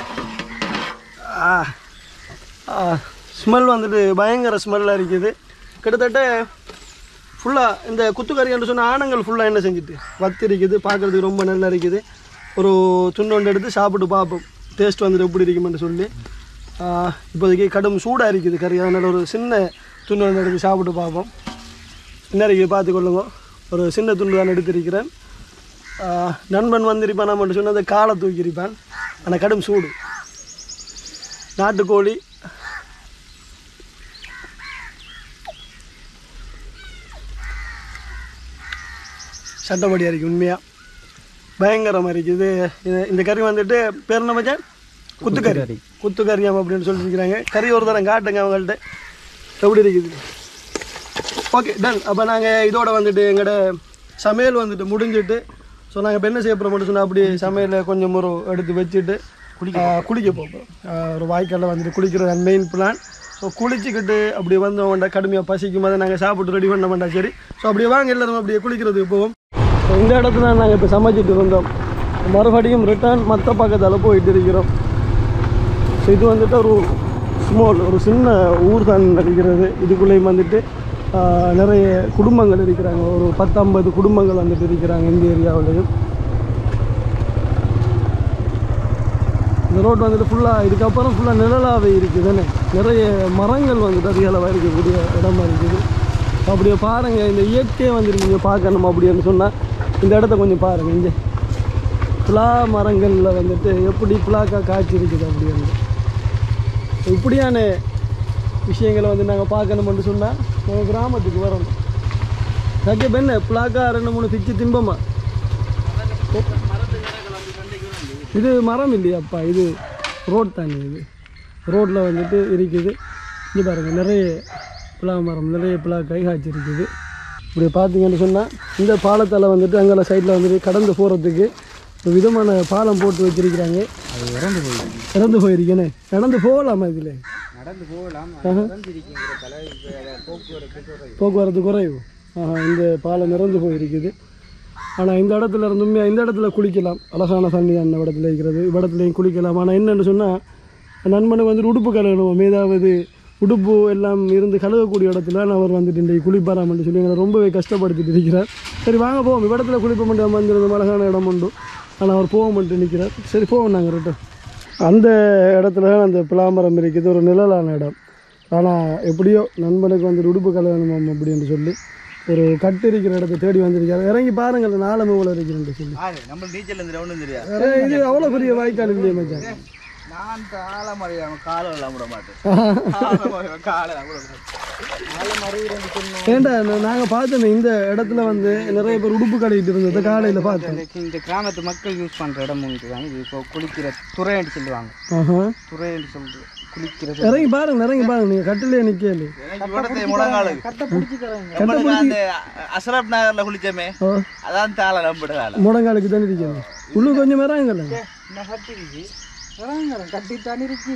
ஸ்மெல் வந்துட்டு பயங்கர ஸ்மெல்லாக இருக்குது கிட்டத்தட்ட ஃபுல்லாக இந்த குத்துக்கறி என்று சொன்ன ஆணங்கள் ஃபுல்லாக என்ன செஞ்சுட்டு வத்தி இருக்குது பார்க்குறதுக்கு ரொம்ப நல்லா இருக்குது ஒரு துண்டொண்டு எடுத்து சாப்பிட்டு பார்ப்போம் டேஸ்ட் வந்துட்டு எப்படி இருக்குமென்னு சொல்லி ஆஹ் இப்போதைக்கு கடும் சூடாக இருக்குது கறி அதனால் ஒரு சின்ன துண்டொண்டு எடுத்து சாப்பிட்டு பார்ப்போம் என்ன இருக்குது பார்த்துக்கொள்ளுங்க ஒரு சின்ன துண்டு தான் எடுத்திருக்கிறேன் ஆஹ் நண்பன் வந்திருப்பான் நம்ம சொன்ன அந்த காலை தூக்கியிருப்பான் ஆனால் கடும் சூடு நாட்டுக்கோழி சட்டப்படியாக இருக்குது உண்மையாக பயங்கரமாக இருக்குது இது இந்த கறி வந்துட்டு பேர் என்ன மச்சான் குத்துக்கறி குத்துக்கறியாம் அப்படின்னு சொல்லியிருக்கிறாங்க கறி ஒரு தரம் காட்டுங்க அவங்கள்ட்ட எப்படி இருக்குது ஓகே டன் அப்போ நாங்கள் இதோட வந்துட்டு எங்களோட சமையல் வந்துட்டு முடிஞ்சிட்டு ஸோ நாங்கள் இப்போ என்ன செய்ய போகிறோம்னு சொன்னால் அப்படி சமையலை கொஞ்சம் ஒரு எடுத்து வச்சுட்டு குளிக்க குளிக்க போகிறோம் ஒரு வாய்க்காலில் வந்துட்டு குளிக்கிறது மெயின் பிளான் ஸோ குளிச்சுக்கிட்டு அப்படி வந்தவன்டா கடுமையாக பசிக்கும் போது நாங்கள் சாப்பிட்டு ரெடி பண்ண வேண்டாம் சரி ஸோ அப்படியே வாங்க எல்லாரும் அப்படியே குளிக்கிறதுக்கு போவோம் ஸோ இந்த இடத்துல நாங்கள் இப்போ சமைச்சிட்டு இருந்தோம் மறுபடியும் ரிட்டர்ன் மற்ற பக்கத்தால் போயிட்டு இருக்கிறோம் ஸோ இது வந்துட்டு ஒரு ஸ்மால் ஒரு சின்ன ஊர் தான் இருக்கிறது இதுக்குள்ளேயும் வந்துட்டு ஆஹ், நிறைய குடும்பங்கள் இருக்கிறாங்க ஒரு பத்தம்பது குடும்பங்கள் வந்துட்டு இருக்கிறாங்க இந்த ஏரியாவிலையும் இந்த ரோட் வந்துட்டு ஃபுல்லாக இதுக்கப்புறம் ஃபுல்லாக நிழலாகவே இருக்குது தானே நிறைய மரங்கள் வந்துட்டு அதிக அளவாக இருக்கக்கூடிய இடமா இருக்குது அப்படியே பாருங்கள் இந்த இயற்கையை வந்துட்டு நீங்கள் பார்க்கணும் அப்படின்னு சொன்னால் இந்த இடத்த கொஞ்சம் பாருங்கள் இங்கே புலா மரங்களில் வந்துட்டு எப்படி புலாக்கா காய்ச்சி இருக்குது அப்படின்னு இப்படியான விஷயங்களை வந்து நாங்கள் பார்க்கணும்னு சொன்னால் நாங்கள் கிராமத்துக்கு வரணும் சக்கே பெண்ணு புலாக்கா ரெண்டு மூணு பிச்சு திம்பமா இது மரம் இல்லையாப்பா இது ரோட் தானே இது ரோட்டில் வந்துட்டு இருக்குது இங்கே பாருங்கள் நிறைய பிளா மரம் நிறைய பிளா கை காய்ச்சி இருக்குது இப்படி பார்த்தீங்கன்னு சொன்னால் இந்த பாலத்தால் வந்துட்டு அங்கே சைடில் வந்துட்டு கடந்து போகிறதுக்கு ஒரு விதமான பாலம் போட்டு வச்சிருக்கிறாங்க அது இறந்து போயிருக்கு இறந்து போயிருக்கேனே நடந்து போகலாமா இதில் நடந்து போகலாம் இறந்திருக்கிங்கிற தலை இப்போ போக்குவரத்து குறைவு போக்குவரத்து குறைவு ஆஹா, இந்த பாலம் இறந்து போயிருக்குது ஆனால் இந்த இடத்துல இருந்துமே இந்த இடத்துல குளிக்கலாம் அழகான தண்ணி அந்த இடத்துல இருக்கிறது இடத்துலையும் குளிக்கலாம் ஆனால் என்னென்னு சொன்னால் நண்பனுக்கு வந்துட்டு உடுப்பு கழுவணும் ஏதாவது உடுப்பு எல்லாம் இருந்து கழுவக்கூடிய இடத்துல அவர் வந்துட்டு இன்றைக்கு குளிப்பாராமன்னு சொல்லி எங்களை ரொம்பவே கஷ்டப்படுத்திட்டு இருக்கிறார் சரி வாங்க போவோம் இடத்துல குளிப்ப மட்டும் வந்திருந்த அழகான இடம் உண்டு ஆனால் அவர் போக மட்டும் நிற்கிறார் சரி போவோம் நாங்கள் ரிட்டன் அந்த இடத்துல தான் அந்த பிளாமரம் இருக்குது ஒரு நிழலான இடம் ஆனால் எப்படியோ நண்பனுக்கு வந்துட்டு உடுப்பு கல்யாணம் அப்படின்னு சொல்லி ஒரு கட்டு இருக்கிற இடத்த தேடி வந்திருக்காரு இறங்கி பாருங்கள் நாலு மூவில் இருக்கிறேன் சொல்லி நம்ம நீச்சல் இந்த ஒன்றும் தெரியாது வேற இது அவ்வளோ பெரிய வாய்க்கால் இல்லையே மச்சான் நான் ஆழம் அறியாம காலம் எல்லாம் விட மாட்டேன் ஆழம் அறியாம காலம் எல்லாம் விட மாட்டேன் ஏண்டா நாங்கள் பார்த்தோமே இந்த இடத்துல வந்து நிறைய பேர் உடுப்பு கடையிட்டு இருந்ததை காலையில் பார்த்தோம் இந்த- இந்த கிராமத்து மக்கள் யூஸ் பண்ற இடம் ஒன்று தான் இது இப்போ குளிக்கிற துறைன்னு சொல்லுவாங்க ஆஹா துறைன்னு சொல்றது குளிக்கிறது இறங்கி பாருங்க இறங்கி பாருங்க நீங்கள் கட்டிலே நிற்கல எனக்கு இവിടുത്തെ முழங்காலுக்கு கட்டை பிடிச்சிக்கிறாங்க நம்மளுக்கு அந்த அசரப் நகர்ல குளிச்சோமே ஓ அதான் தாளம் நம்பிட காலம் முடங்காலுக்கு தானே இருக்கணும் உள்ளு கொஞ்சம் இறங்கல என்ன கட்டிருக்கு இறங்குற கட்டித்தானே இருக்கு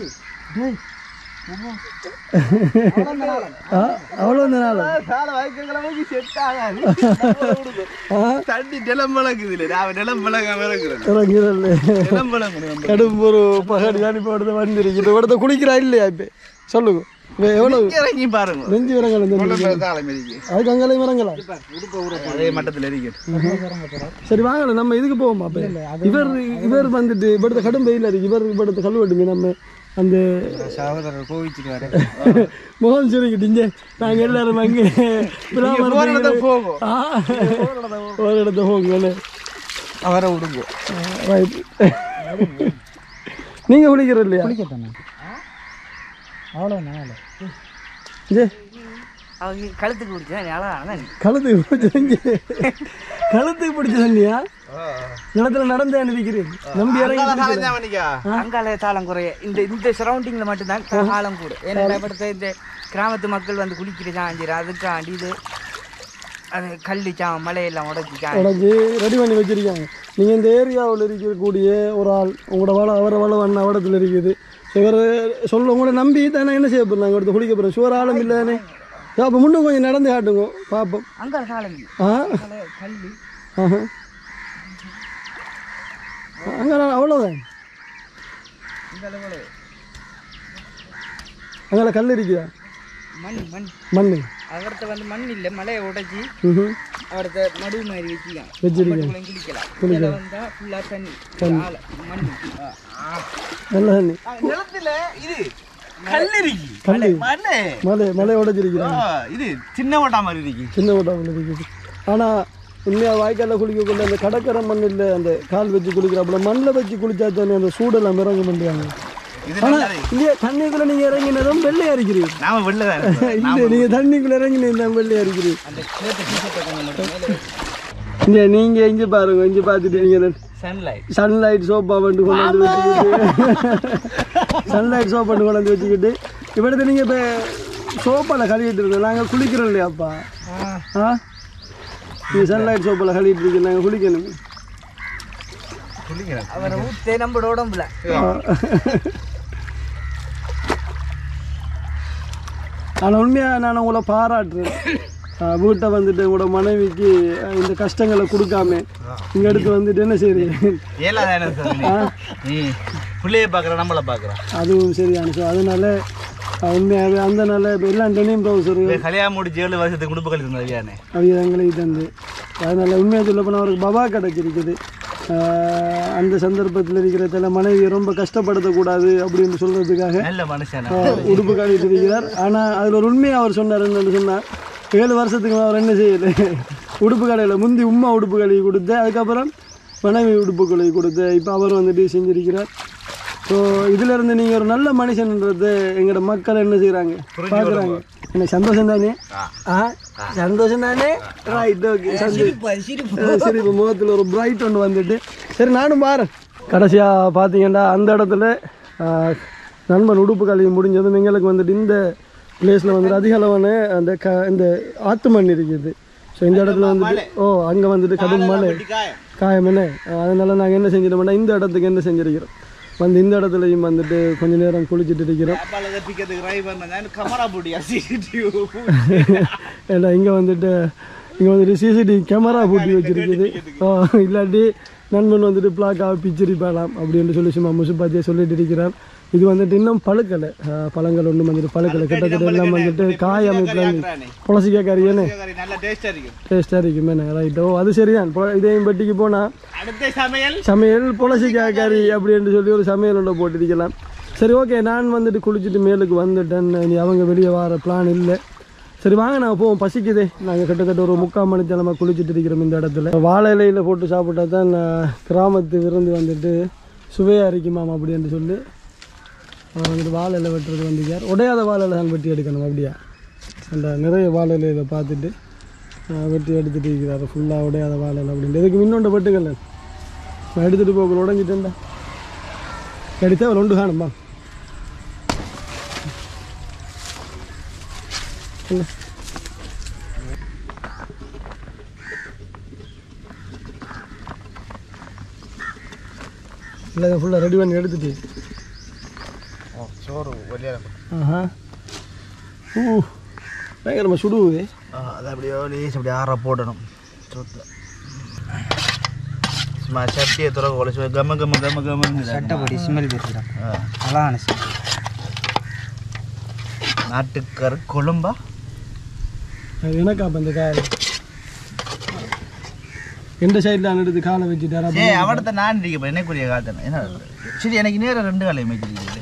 ஆ அவ்வளோ நாள் காலம் வாய்க்கிறவங்க செட் ஆகாது ஆ தண்ணி நிலம் பழகுது இல்லை நான் நிலம் பழகாம இருக்கிறேன் இறங்கிறல்ல நிலம் பழகணும் கடும் ஒரு பகடி தான் இப்போ இடத்த வந்திருக்கு இந்த இடத்த குளிக்கிறா இல்லையா இப்போ சொல்லுங்க இப்போ எவ்வளோ இறங்கி பாருங்க நெஞ்சு விரங்கள் இந்த தாளம் இருக்கு அதுக்கு அங்கே இறங்கலாம் அதே மட்டத்தில் இருக்கு சரி வாங்கல நம்ம இதுக்கு போவோமா அப்போ இவர் இவர் வந்துட்டு இவடுத்த கடும் வெயில் இருக்கு இவர் இவடுத்த கழுவட்டுமே நம்ம அந்த சகோதரர் கோவிச்சுட்டு முகம் சுருக்கிட்டீங்க நாங்கள் எல்லாரும் அங்கே போற இடத்துக்கு போவோம். ஆ ஒரு இடத்த போங்கண்ணே அவரை விடுங்க ரைட் நீங்கள் குளிக்கிற இல்லையா குளிக்கத்தானே அவ்வளோ நாள் ஜே அவங்க கழுத்துக்கு பிடிச்சா அழகான கழுத்துக்கு பிடிச்ச தண்ணி கழுத்துக்கு பிடிச்ச தண்ணியா நிலத்துல நடந்து அனுப்பிக்கிறேன் நம்பி இறங்கி குளிக்கிறேன். அங்கால தாளம் குறைய இந்த இந்த சரௌண்டிங்ல மட்டும்தான் தாளம் கூட ஏன்னா படுத்த இந்த கிராமத்து மக்கள் வந்து குளிக்கிற சாஞ்சிரு அதுக்காண்டி இது அது கல்லு சா மலையெல்லாம் உடச்சி சா உடஞ்சி ரெடி பண்ணி வச்சிருக்காங்க நீங்கள் இந்த ஏரியாவில் இருக்கக்கூடிய ஒரு ஆள் உங்களோட வள அவரை வள வண்ண அவடத்தில் இருக்குது இவர் சொல்ல உங்களை நம்பி தானே என்ன செய்ய போகிறோம் நாங்கள் எடுத்து குளிக்க போகிறோம் சுவர் ஆழம் இல்லை தானே அப்போ முன்னும் கொஞ்சம் நடந்து காட்டுங்க பார்ப்போம் அங்கால தாளம் இல்லை. ஆ அங்கால கல்லு ஆஹா அங்கே அவ்வளோதான் அங்கே கல் இருக்குதா மண் மண் மண் அவர்கிட்ட வந்து மண் இல்லை மலையை உடைச்சி ம் அவர்கிட்ட மடு மாதிரி வச்சுக்கலாம் வச்சிருக்கேன் குளம் கிழிக்கலாம் இதில் வந்தா ஃபுல்லா தண்ணி ஆழ மண் ஆ. நல்ல தண்ணி நிலத்துல இது கல் இருக்கு கல் மண்ணு மலை மலை உடைச்சிருக்கிறாங்க ஆ, இது சின்ன ஓட்டா மாதிரி இருக்கு சின்ன ஓட்டாமல் இருக்குது ஆனால் உண்மையாக வாய்க்காலில் குளிக்கக்குள்ள அந்த கடற்கரை மண்ணில் அந்த கால் வச்சு குளிக்கிறாப்புல மண்ணில் வச்சு குளிச்சா தானே அந்த சூடெல்லாம் இறங்க பண்ணுறாங்க இது ஆனால் நல்லது. இல்லையா தண்ணிக்குள்ளே நீங்கள் இறங்கினதும் வெள்ளையா இருக்கிறீங்க நாம வெளில தான் இல்லை நீங்கள் தண்ணிக்குள்ளே இறங்கினதும் வெள்ளையா இருக்கிறீங்க அந்த கிணத்து டீஷர்ட்டை கொஞ்சம் மட்டும் மேலே இங்கே நீங்கள் இங்கே பாருங்க இங்கே பார்த்துட்டு நீங்கள் சன்லைட் சன்லைட் சோப்பா வந்து கொண்டு வந்து வச்சுக்கிட்டு சன்லைட் சோப் பண்ணி கொண்டு வந்து வச்சுக்கிட்டு இவடத்தை நீங்கள் இப்போ சோப்பால் கழுவிட்டு இருந்தோம் நாங்கள் குளிக்கிறோம் இல்லையாப்பா ஆ நீங்கள் சன்லைட் சோப்பில் கழுவிட்டு இருக்கீங்க நாங்கள் குளிக்கணும் அவரை ஊத்தே நம்மளோட உடம்புல ஆனால் உண்மையாக நான் உங்களை பாராட்டுறேன் ஆ, வீட்டை வந்துட்டு உங்களோட மனைவிக்கு ஆ, இந்த கஷ்டங்களை கொடுக்காம இங்கே எடுத்து வந்துட்டு என்ன செய்றீங்க ஏழாதான நீ பிள்ளைய பாக்குற நம்மள பாக்குற அதுவும் சரியான ஸோ அதனால ஆ, உண்மையாகவே அந்த நாள் இப்போ எல்லாம் டெனிம் ட்ரௌசரு கல்யாணம் முடிச்சு ஏழு வருஷத்துக்கு குடும்ப கழிச்சு இருந்தது அவங்க எங்களுக்கு தந்து அதனால் உண்மையாக சொல்ல போனால் அவருக்கு பபா கிடச்சிருக்குது ஆஹ் அந்த சந்தர்ப்பத்தில் இருக்கிற சில மனைவியை ரொம்ப கஷ்டப்படுத்தக்கூடாது அப்படின்னு சொல்கிறதுக்காக நல்ல மனுஷன் உடுப்பு காட்டிட்டு இருக்கிறார் ஆனால் அதில் ஒரு உண்மையை அவர் சொன்னார் என்னன்னு சொன்னால் ஏழு வருஷத்துக்கு மேல அவர் என்ன செய்யலை உடுப்பு கடையில் முந்தி உம்மா உடுப்பு கழுவி கொடுத்து அதுக்கப்புறம் மனைவி உடுப்பு கழுவி கொடுத்து இப்போ அவர் வந்துட்டு செஞ்சிருக்கிறார் ஸோ இதிலிருந்து நீங்கள் ஒரு நல்ல மனுஷன்ன்றது எங்களோட மக்கள் என்ன செய்கிறாங்க பார்க்குறாங்க எனக்கு சந்தோஷம் தானே ஆ சந்தோஷம் தானே ரைட் ஓகே சந்தோஷம் சரி இப்போ முகத்தில் ஒரு பிரைட் ஒன்று வந்துட்டு சரி நானும் பாரு கடைசியாக பார்த்தீங்கன்னா அந்த இடத்துல ஆஹ், நண்பன் உடுப்பு கழுவி முடிஞ்சதும் எங்களுக்கு வந்துட்டு இந்த பிளேஸில் வந்துட்டு அதிக அளவான அந்த க இந்த ஆத்து மண் இருக்குது ஸோ இந்த இடத்துல வந்துட்டு ஓ அங்கே வந்துட்டு கடும் மழை காயம் என்ன அதனால நாங்கள் என்ன செஞ்சிட்டோம்னா இந்த இடத்துக்கு என்ன செஞ்சிருக்கிறோம் வந்து இந்த இடத்துலையும் வந்துட்டு கொஞ்ச நேரம் குளிச்சுட்டு இருக்கிறோம் அப்பால பிக்கிறதுக்கு ட்ரை பண்ணேன் கமரா போட்டியா சிசிடிவி ஏன்னா இங்கே வந்துட்டு இங்கே வந்துட்டு சிசிடிவி கேமரா பூட்டி வச்சிருக்குது ஓ இல்லாட்டி நண்பன் வந்துட்டு பிளாக்காக பிச்சிருப்பாலாம் அப்படின்னு சொல்லி சும்மா முசுப்பாத்தியை சொல்லிட்டு இருக்கிறார் இது வந்துட்டு இன்னும் பழுக்கலை அஹ், பழங்கள் ஒன்றும் வந்துட்டு பழுக்கலை கிட்டத்தட்ட எல்லாம் வந்துட்டு காய் அமைப்பில் புலசிக்காய் கறியேன்னு நல்ல டேஸ்டா இருக்கும் டேஸ்ட்டாக இருக்குமே ரைட் ஓ அது சரிதான் பொ- இதையும் பெட்டிக்கு போனால் அடுத்த சமையல் சமையல் புலசிக்காய் கறி அப்படின்னு சொல்லி ஒரு சமையல் ஒன்று போட்டிருக்கலாம் சரி ஓகே நான் வந்துட்டு குளிச்சுட்டு மேலுக்கு வந்துட்டேன் இனி அவங்க வெளியே வர பிளான் இல்லை சரி வாங்க நான் போவோம் பசிக்குதே நாங்கள் கிட்டத்தட்ட ஒரு முக்கால் மணி தலைமை குளிச்சுட்டு இருக்கிறோம் இந்த இடத்துல வாழை இலையில் போட்டு சாப்பிட்டா தான் நான் கிராமத்து விருந்து வந்துட்டு சுவையாக இருக்குமாம் அப்படின்னு சொல்லி அவர் வந்துட்டு வாழை இலை வெட்டுறது வந்திருக்கார் உடையாத வாழை இலை தான் வெட்டி எடுக்கணும் அப்படியா அந்த நிறைய வாழை இலையில் பார்த்துட்டு ஆஹ், வெட்டி எடுத்துட்டு இருக்கிறாரு ஃபுல்லாக உடையாத வாழை இலை அப்படின்ட்டு இதுக்கு இன்னொன்று வெட்டுக்கல நான் எடுத்துகிட்டு போக உடஞ்சிட்டேன்டா எடுத்தா ஒரு ரெண்டு காணுமா என்ன இல்லை ஃபுல்லாக ரெடி பண்ணி எடுத்துட்டு சோறு வெளியே ஆஹா ஊ பயங்கரமாக சுடுவுது அது அப்படியே லேஸ் அப்படியே ஆற போடணும் சோத்துல சும்மா சட்டியை துற கொலைச்சு கம கம கம கம சட்டப்படி ஸ்மெல் பேசுகிறான் அழகான smell. நாட்டுக்கரு கொழும்பா அது எனக்கா அப்போ இந்த காய் எந்த சைடில் எடுத்து காலை வச்சுட்டாரா ஏ அவடத்த நான் இருக்கேன் எனக்குரிய காத்தன என்ன சரி எனக்கு நேரம் ரெண்டு காலை மேய்ச்சிருக்கு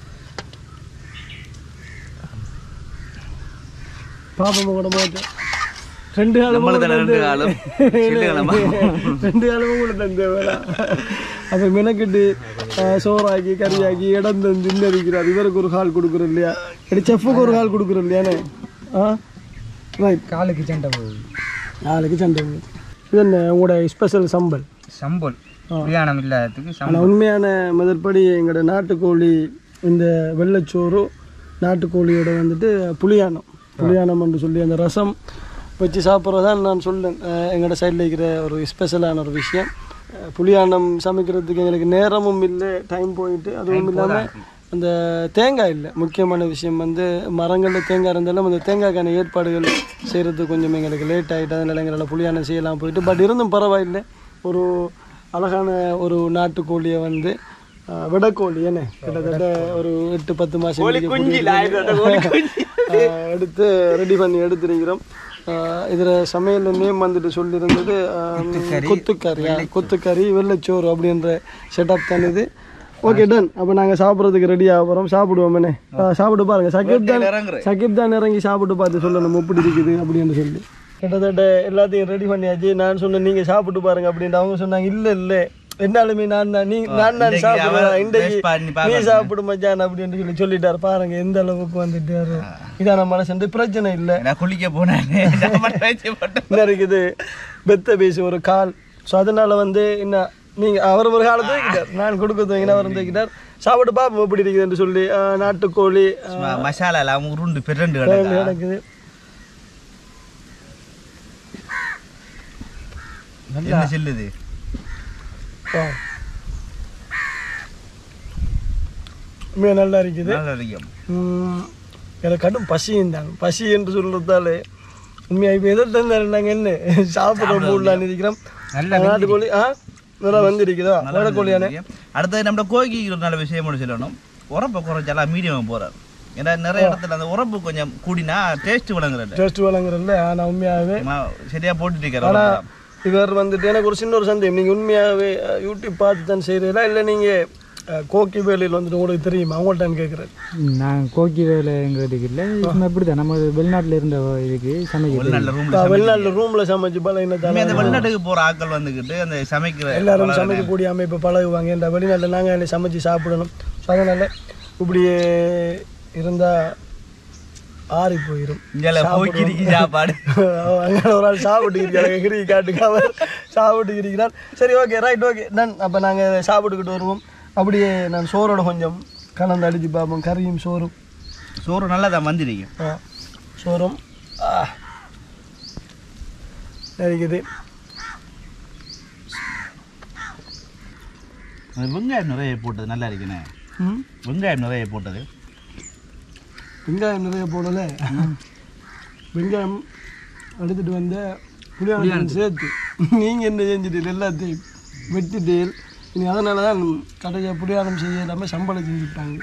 பாப்பம் கூட போட்டு ரெண்டு காலமும் நம்மளுக்கு தானே ரெண்டு காலம். சில்லு காலமா? ரெண்டு காலமும் கூட தந்த வேலை அப்போ மெனக்கிட்டு ஆஹ், சோறாக்கி கறியாக்கி இடம் தந்து இன்னரிக்கிறார் இவருக்கு ஒரு கால் கொடுக்குறோம் இல்லையா இடி செஃப்புக்கு ஒரு கால் கொடுக்குறோம் இல்லையானே ஆ ரைட் காலுக்கு சண்டை போகுது நாளைக்கு சண்டை போகுது. இது என்ன உங்களோட ஸ்பெஷல் சம்பல் சம்பல் புரியாணம் இல்லாததுக்கு சம்பல் ஆனால் உண்மையான முதற்படி எங்களோட நாட்டுக்கோழி இந்த வெள்ளைச்சோறு நாட்டுக்கோழியோட வந்துட்டு புளியானம் புளியானம் என்று சொல்லி அந்த ரசம் வச்சு சாப்பிட்றதான் நான் சொல்லேன் அஹ் எங்களோட சைடில் இருக்கிற ஒரு ஸ்பெஷலான ஒரு விஷயம் அஹ் புளியானம் சமைக்கிறதுக்கு எங்களுக்கு நேரமும் இல்லை டைம் போயிட்டு அதுவும் இல்லாமல் அந்த தேங்காய் இல்லை முக்கியமான விஷயம் வந்து மரங்களில் தேங்காய் இருந்தாலும் அந்த தேங்காய்க்கான ஏற்பாடுகள் செய்கிறதுக்கு கொஞ்சம் எங்களுக்கு லேட் ஆகிட்டு அதனால் எங்களால் புளியானம் செய்யலாம் போயிட்டு பட் இருந்தும் பரவாயில்லை ஒரு அழகான ஒரு நாட்டுக்கோழியை வந்து அஹ், விடக்கோழி என்ன கிட்டத்தட்ட ஒரு எட்டு பத்து மாதம் எடுத்து ரெடி பண்ணி எடுத்துருக்கிறோம் இதில் சமையல் நேம் வந்துட்டு சொல்லியிருந்தது அஹ், கொத்துக்கறி ஆ, கொத்துக்கறி வெள்ளைச்சோறு அப்படின்ற செட்டப் தான் இது ஓகே டன் அப்போ நாங்கள் சாப்பிட்றதுக்கு ரெடி ஆகிறோம் சாப்பிடுவோம் சாப்பிட்டு பாருங்க சகிப் தான் சகிப் தான் இறங்கி சாப்பிட்டு பார்த்து சொல்லணும் எப்படி இருக்குது அப்படின்னு சொல்லி கிட்டத்தட்ட எல்லாத்தையும் ரெடி பண்ணியாச்சு நான் சொன்னேன் நீங்கள் சாப்பிட்டு பாருங்க அப்படின்ட்டு அவங்க சொன்னாங்க இல்லை இல்லை என்னாலுமே நான் தான் நீ நான் தான் சாப்பிடுவேன் இன்றைக்கு நீ சாப்பிடு மச்சான் அப்படின்னு சொல்லி சொல்லிட்டாரு பாருங்க எந்த அளவுக்கு வந்துட்டாரு இதான மனசு பிரச்சனை இல்லை நான் குளிக்க போனேன் என்ன இருக்குது பெத்த பேசி ஒரு கால் ஸோ அதனால வந்து என்ன நீங்க அவர் ஒரு காலத்து வைக்கிட்டார் நான் கொடுக்க தூங்கினா அவர் வைக்கிட்டார் சாப்பிட்டு பாப்போம் எப்படி இருக்குதுன்னு சொல்லி ஆஹ், நாட்டுக்கோழி ஆஹ், மசாலா எல்லாம் உருண்டு பிறண்டு கிடக்கு கிடக்குது என்ன சொல்லுது ஆ. உண்மையா நல்லா இருக்குது நல்லா இருக்கும் உம், எனக்கு கடும் பசியும் தான் பசி என்று சொல்றதாலே உண்மையா இப்போ எதிர்த்து இருந்தாரு நாங்கள் என்ன சாப்பிட்ற மூடலான்னு இருக்கிறோம் நாட்டுக்கோழி ஆ நல்லா வந்துருக்குதா நாட்டுக்கோழியானே அடுத்தது நம்ம கோகி ஒரு நல்ல விஷயம் ஒன்று சொல்லணும் உரப்பை குறைச்சாலாம் மீடியம் போறாரு ஏன்னா நிறைய இடத்துல அந்த உரப்பு கொஞ்சம் கூடினா டேஸ்ட் விளங்குறது டேஸ்ட் வழங்குறல்ல ஆனால் உண்மையாகவே சரியா போட்டுட்டு ஆனா இருக்கிறோம் இவர் வந்துட்டு எனக்கு ஒரு சின்ன ஒரு சந்தேகம் நீங்க உண்மையாகவே அஹ், யூடியூப் பார்த்து தான் செய்கிறீங்களா இல்லை நீங்க அஹ், கோக்கி வேலையில் வந்துட்டு உங்களுக்கு தெரியுமா அவங்கள்ட்ட கேட்குறேன் நான் கோக்கி வேலைங்கிறதுக்கு இல்லை சும்மா இப்படி தான் நம்ம வெளிநாட்டில் இருந்த இதுக்கு சமைக்கிறது நல்ல ரூம்ல வெளிநாட்டில் ரூமில் சமைச்சு பழகினதால அந்த வெளிநாட்டுக்கு போற ஆட்கள் வந்துகிட்டு அந்த சமைக்கிற எல்லாரும் சமைக்கக்கூடிய அமைப்பு பழகுவாங்க இந்த வெளிநாட்டில் நாங்கள் சமைச்சு சாப்பிடணும் ஸோ அதனால் இப்படியே இருந்தால் ஆறி போயிடும் இங்கே போய்க்கிறிக்கு சாப்பாடு அங்கே ஒரு ஆள் சாப்பிட்டு இருக்கிறாங்க கிரி காட்டுக்கு அவர் சாப்பிட்டு இருக்கிறார் சரி ஓகே ரைட் ஓகே டன் அப்போ நாங்கள் சாப்பிட்டுக்கிட்டு வருவோம் அப்படியே நான் சோறோட கொஞ்சம் கலந்து அடித்து பார்ப்போம் கறியும் சோறும் சோறு நல்லா தான் வந்திருக்கு ஆ சோறும் ஆ இருக்குது அது வெங்காயம் நிறைய போட்டது நல்லா இருக்குண்ணே ம் வெங்காயம் நிறைய போட்டது வெங்காயம் நிறைய போடல வெங்காயம் எடுத்துட்டு வந்த புளியானத்தையும் சேர்த்து நீங்கள் என்ன செஞ்சுட்டீங்க எல்லாத்தையும் வெட்டிட்டீல் இனி அதனால தான் கடையை புளியானம் செய்ய எல்லாமே சம்பளம் செஞ்சுட்டாங்க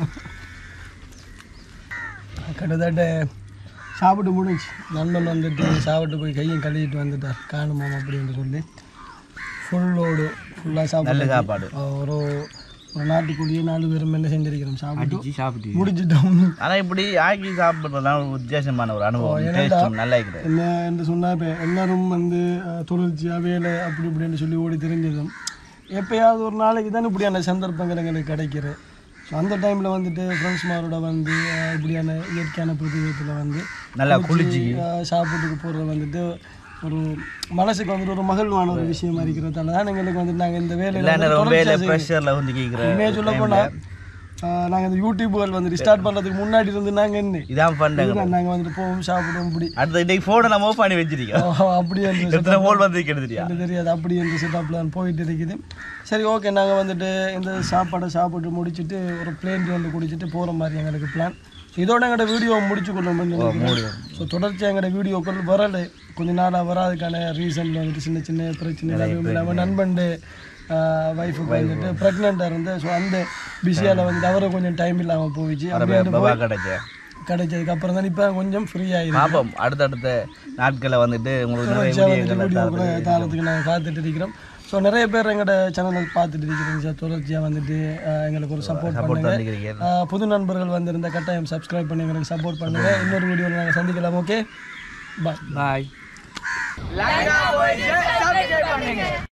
கிட்டத்தட்ட சாப்பிட்டு முடிஞ்சு நண்பன் வந்துட்டு சாப்பிட்டு போய் கையும் கழுவிட்டு வந்துட்டார் காணுமாம் அப்படின்னு சொல்லி ஃபுல்லோடு ஃபுல்லாக நல்ல சாப்பிட்டு சாப்பாடு ஒரு ஒரு நாட்டுக்குள்ளேயே நாலு பேரும் என்ன செஞ்சிருக்கிறோம் சாப்பிட்டு சாப்பிட்டு முடிச்சிட்டோம் ஆனா இப்படி ஆக்கி சாப்பிட்றதுலாம் ஒரு வித்தியாசமான ஒரு அனுபவம் டேஸ்டும் நல்லா இருக்குது என்ன என்று சொன்னால் இப்போ எல்லாரும் வந்து அஹ், தொழிற்சியாக வேலை அப்படி இப்படின்னு சொல்லி ஓடி தெரிஞ்சதும் எப்பயாவது ஒரு நாளைக்கு தானே இப்படியான சந்தர்ப்பங்கள் எங்களுக்கு கிடைக்கிற ஸோ அந்த டைமில் வந்துட்டு ஃப்ரெண்ட்ஸ்மாரோட வந்து அஹ், இப்படியான இயற்கையான பிரதேசத்தில் வந்து நல்லா குளிச்சு அஹ், சாப்பிட்டுக்கு போகிறது வந்துட்டு ஒரு மனசுக்கு வந்துட்டு ஒரு மகிழ்வான ஒரு விஷயமா இருக்கிறதால தான் எங்களுக்கு வந்துட்டு நாங்கள் இந்த வேலையில் இல்லைன்னா வந்து ரொம்ப தொடர்ச்சியா செய்வோம். ப்ரெஷரில் வந்து கேட்குறேன் உண்மையாக சொல்ல போனால் நாங்கள் இந்த யூடியூப்கள் வந்துட்டு ஸ்டார்ட் பண்ணுறதுக்கு முன்னாடி இருந்து நாங்கள் என்ன இதான் பண்ணாங்க இதுதான் நாங்கள் வந்துட்டு போவோம் சாப்பிடுவோம் இப்படி அடுத்த இன்னைக்கு ஃபோனை நம்ம ஓப் பண்ணி வச்சிருக்கோம் ஓ, அப்படி என்று எத்தனை ஃபோன் வந்து தெரியா எனக்கு தெரியாது அப்படி என்று செட்டப்பில் போயிட்டு இருக்குது சரி ஓகே நாங்கள் வந்துட்டு இந்த சாப்பாடை சாப்பிட்டு முடிச்சுட்டு ஒரு பிளேன் வந்து குடிச்சிட்டு போகிற மாதிரி எங்களுக்கு பிளான் இதோட எங்களோட வீடியோ முடிச்சு கொள்ளணும் ஸோ தொடர்ச்சியாக எங்களோட வீடியோக்கள் வரலை கொஞ்ச நாளாக வராதுக்கான ரீசனில் வந்துட்டு சின்ன சின்ன பிரச்சனை எதுவும் இல்லாமல் நண்பண்டு ஒய்ஃபுக்கு வந்துட்டு ப்ரெக்னெண்ட்டாக இருந்து ஸோ அந்த பிஸியால் வந்துட்டு அவரை கொஞ்சம் டைம் இல்லாமல் போயிடுச்சு அப்படியே பாபா கிடைச்ச கிடைச்சதுக்கு அப்புறம் தான் இப்போ கொஞ்சம் ஃப்ரீ ஆகிடும் பாப்போம் அடுத்தடுத்த நாட்களை வந்துட்டு உங்களுக்கு நிறைய தொடர்ச்சியாக வந்துட்டு வீடியோக்களை வீடியோ கூட தாரத்துக்கு நாங்கள் காத்துட்டு இருக்கிறோம் ஸோ நிறைய பேர் எங்களோட சேனல் பார்த்துட்டு இருக்கிறீங்க சார் தொடர்ச்சியாக வந்துட்டு அஹ், எங்களுக்கு ஒரு சப்போர்ட் பண்ணுங்க பண்ணிக்கிறீங்க அஹ், புது நண்பர்கள் வந்திருந்த கட்டாயம் சப்ஸ்கிரைப் பண்ணி எங்களுக்கு சப்போர்ட் பண்ணுங்க இன்னொரு வீடியோவில் நாங்கள் சந்திக்கலாம் ஓகே பாய் பாய்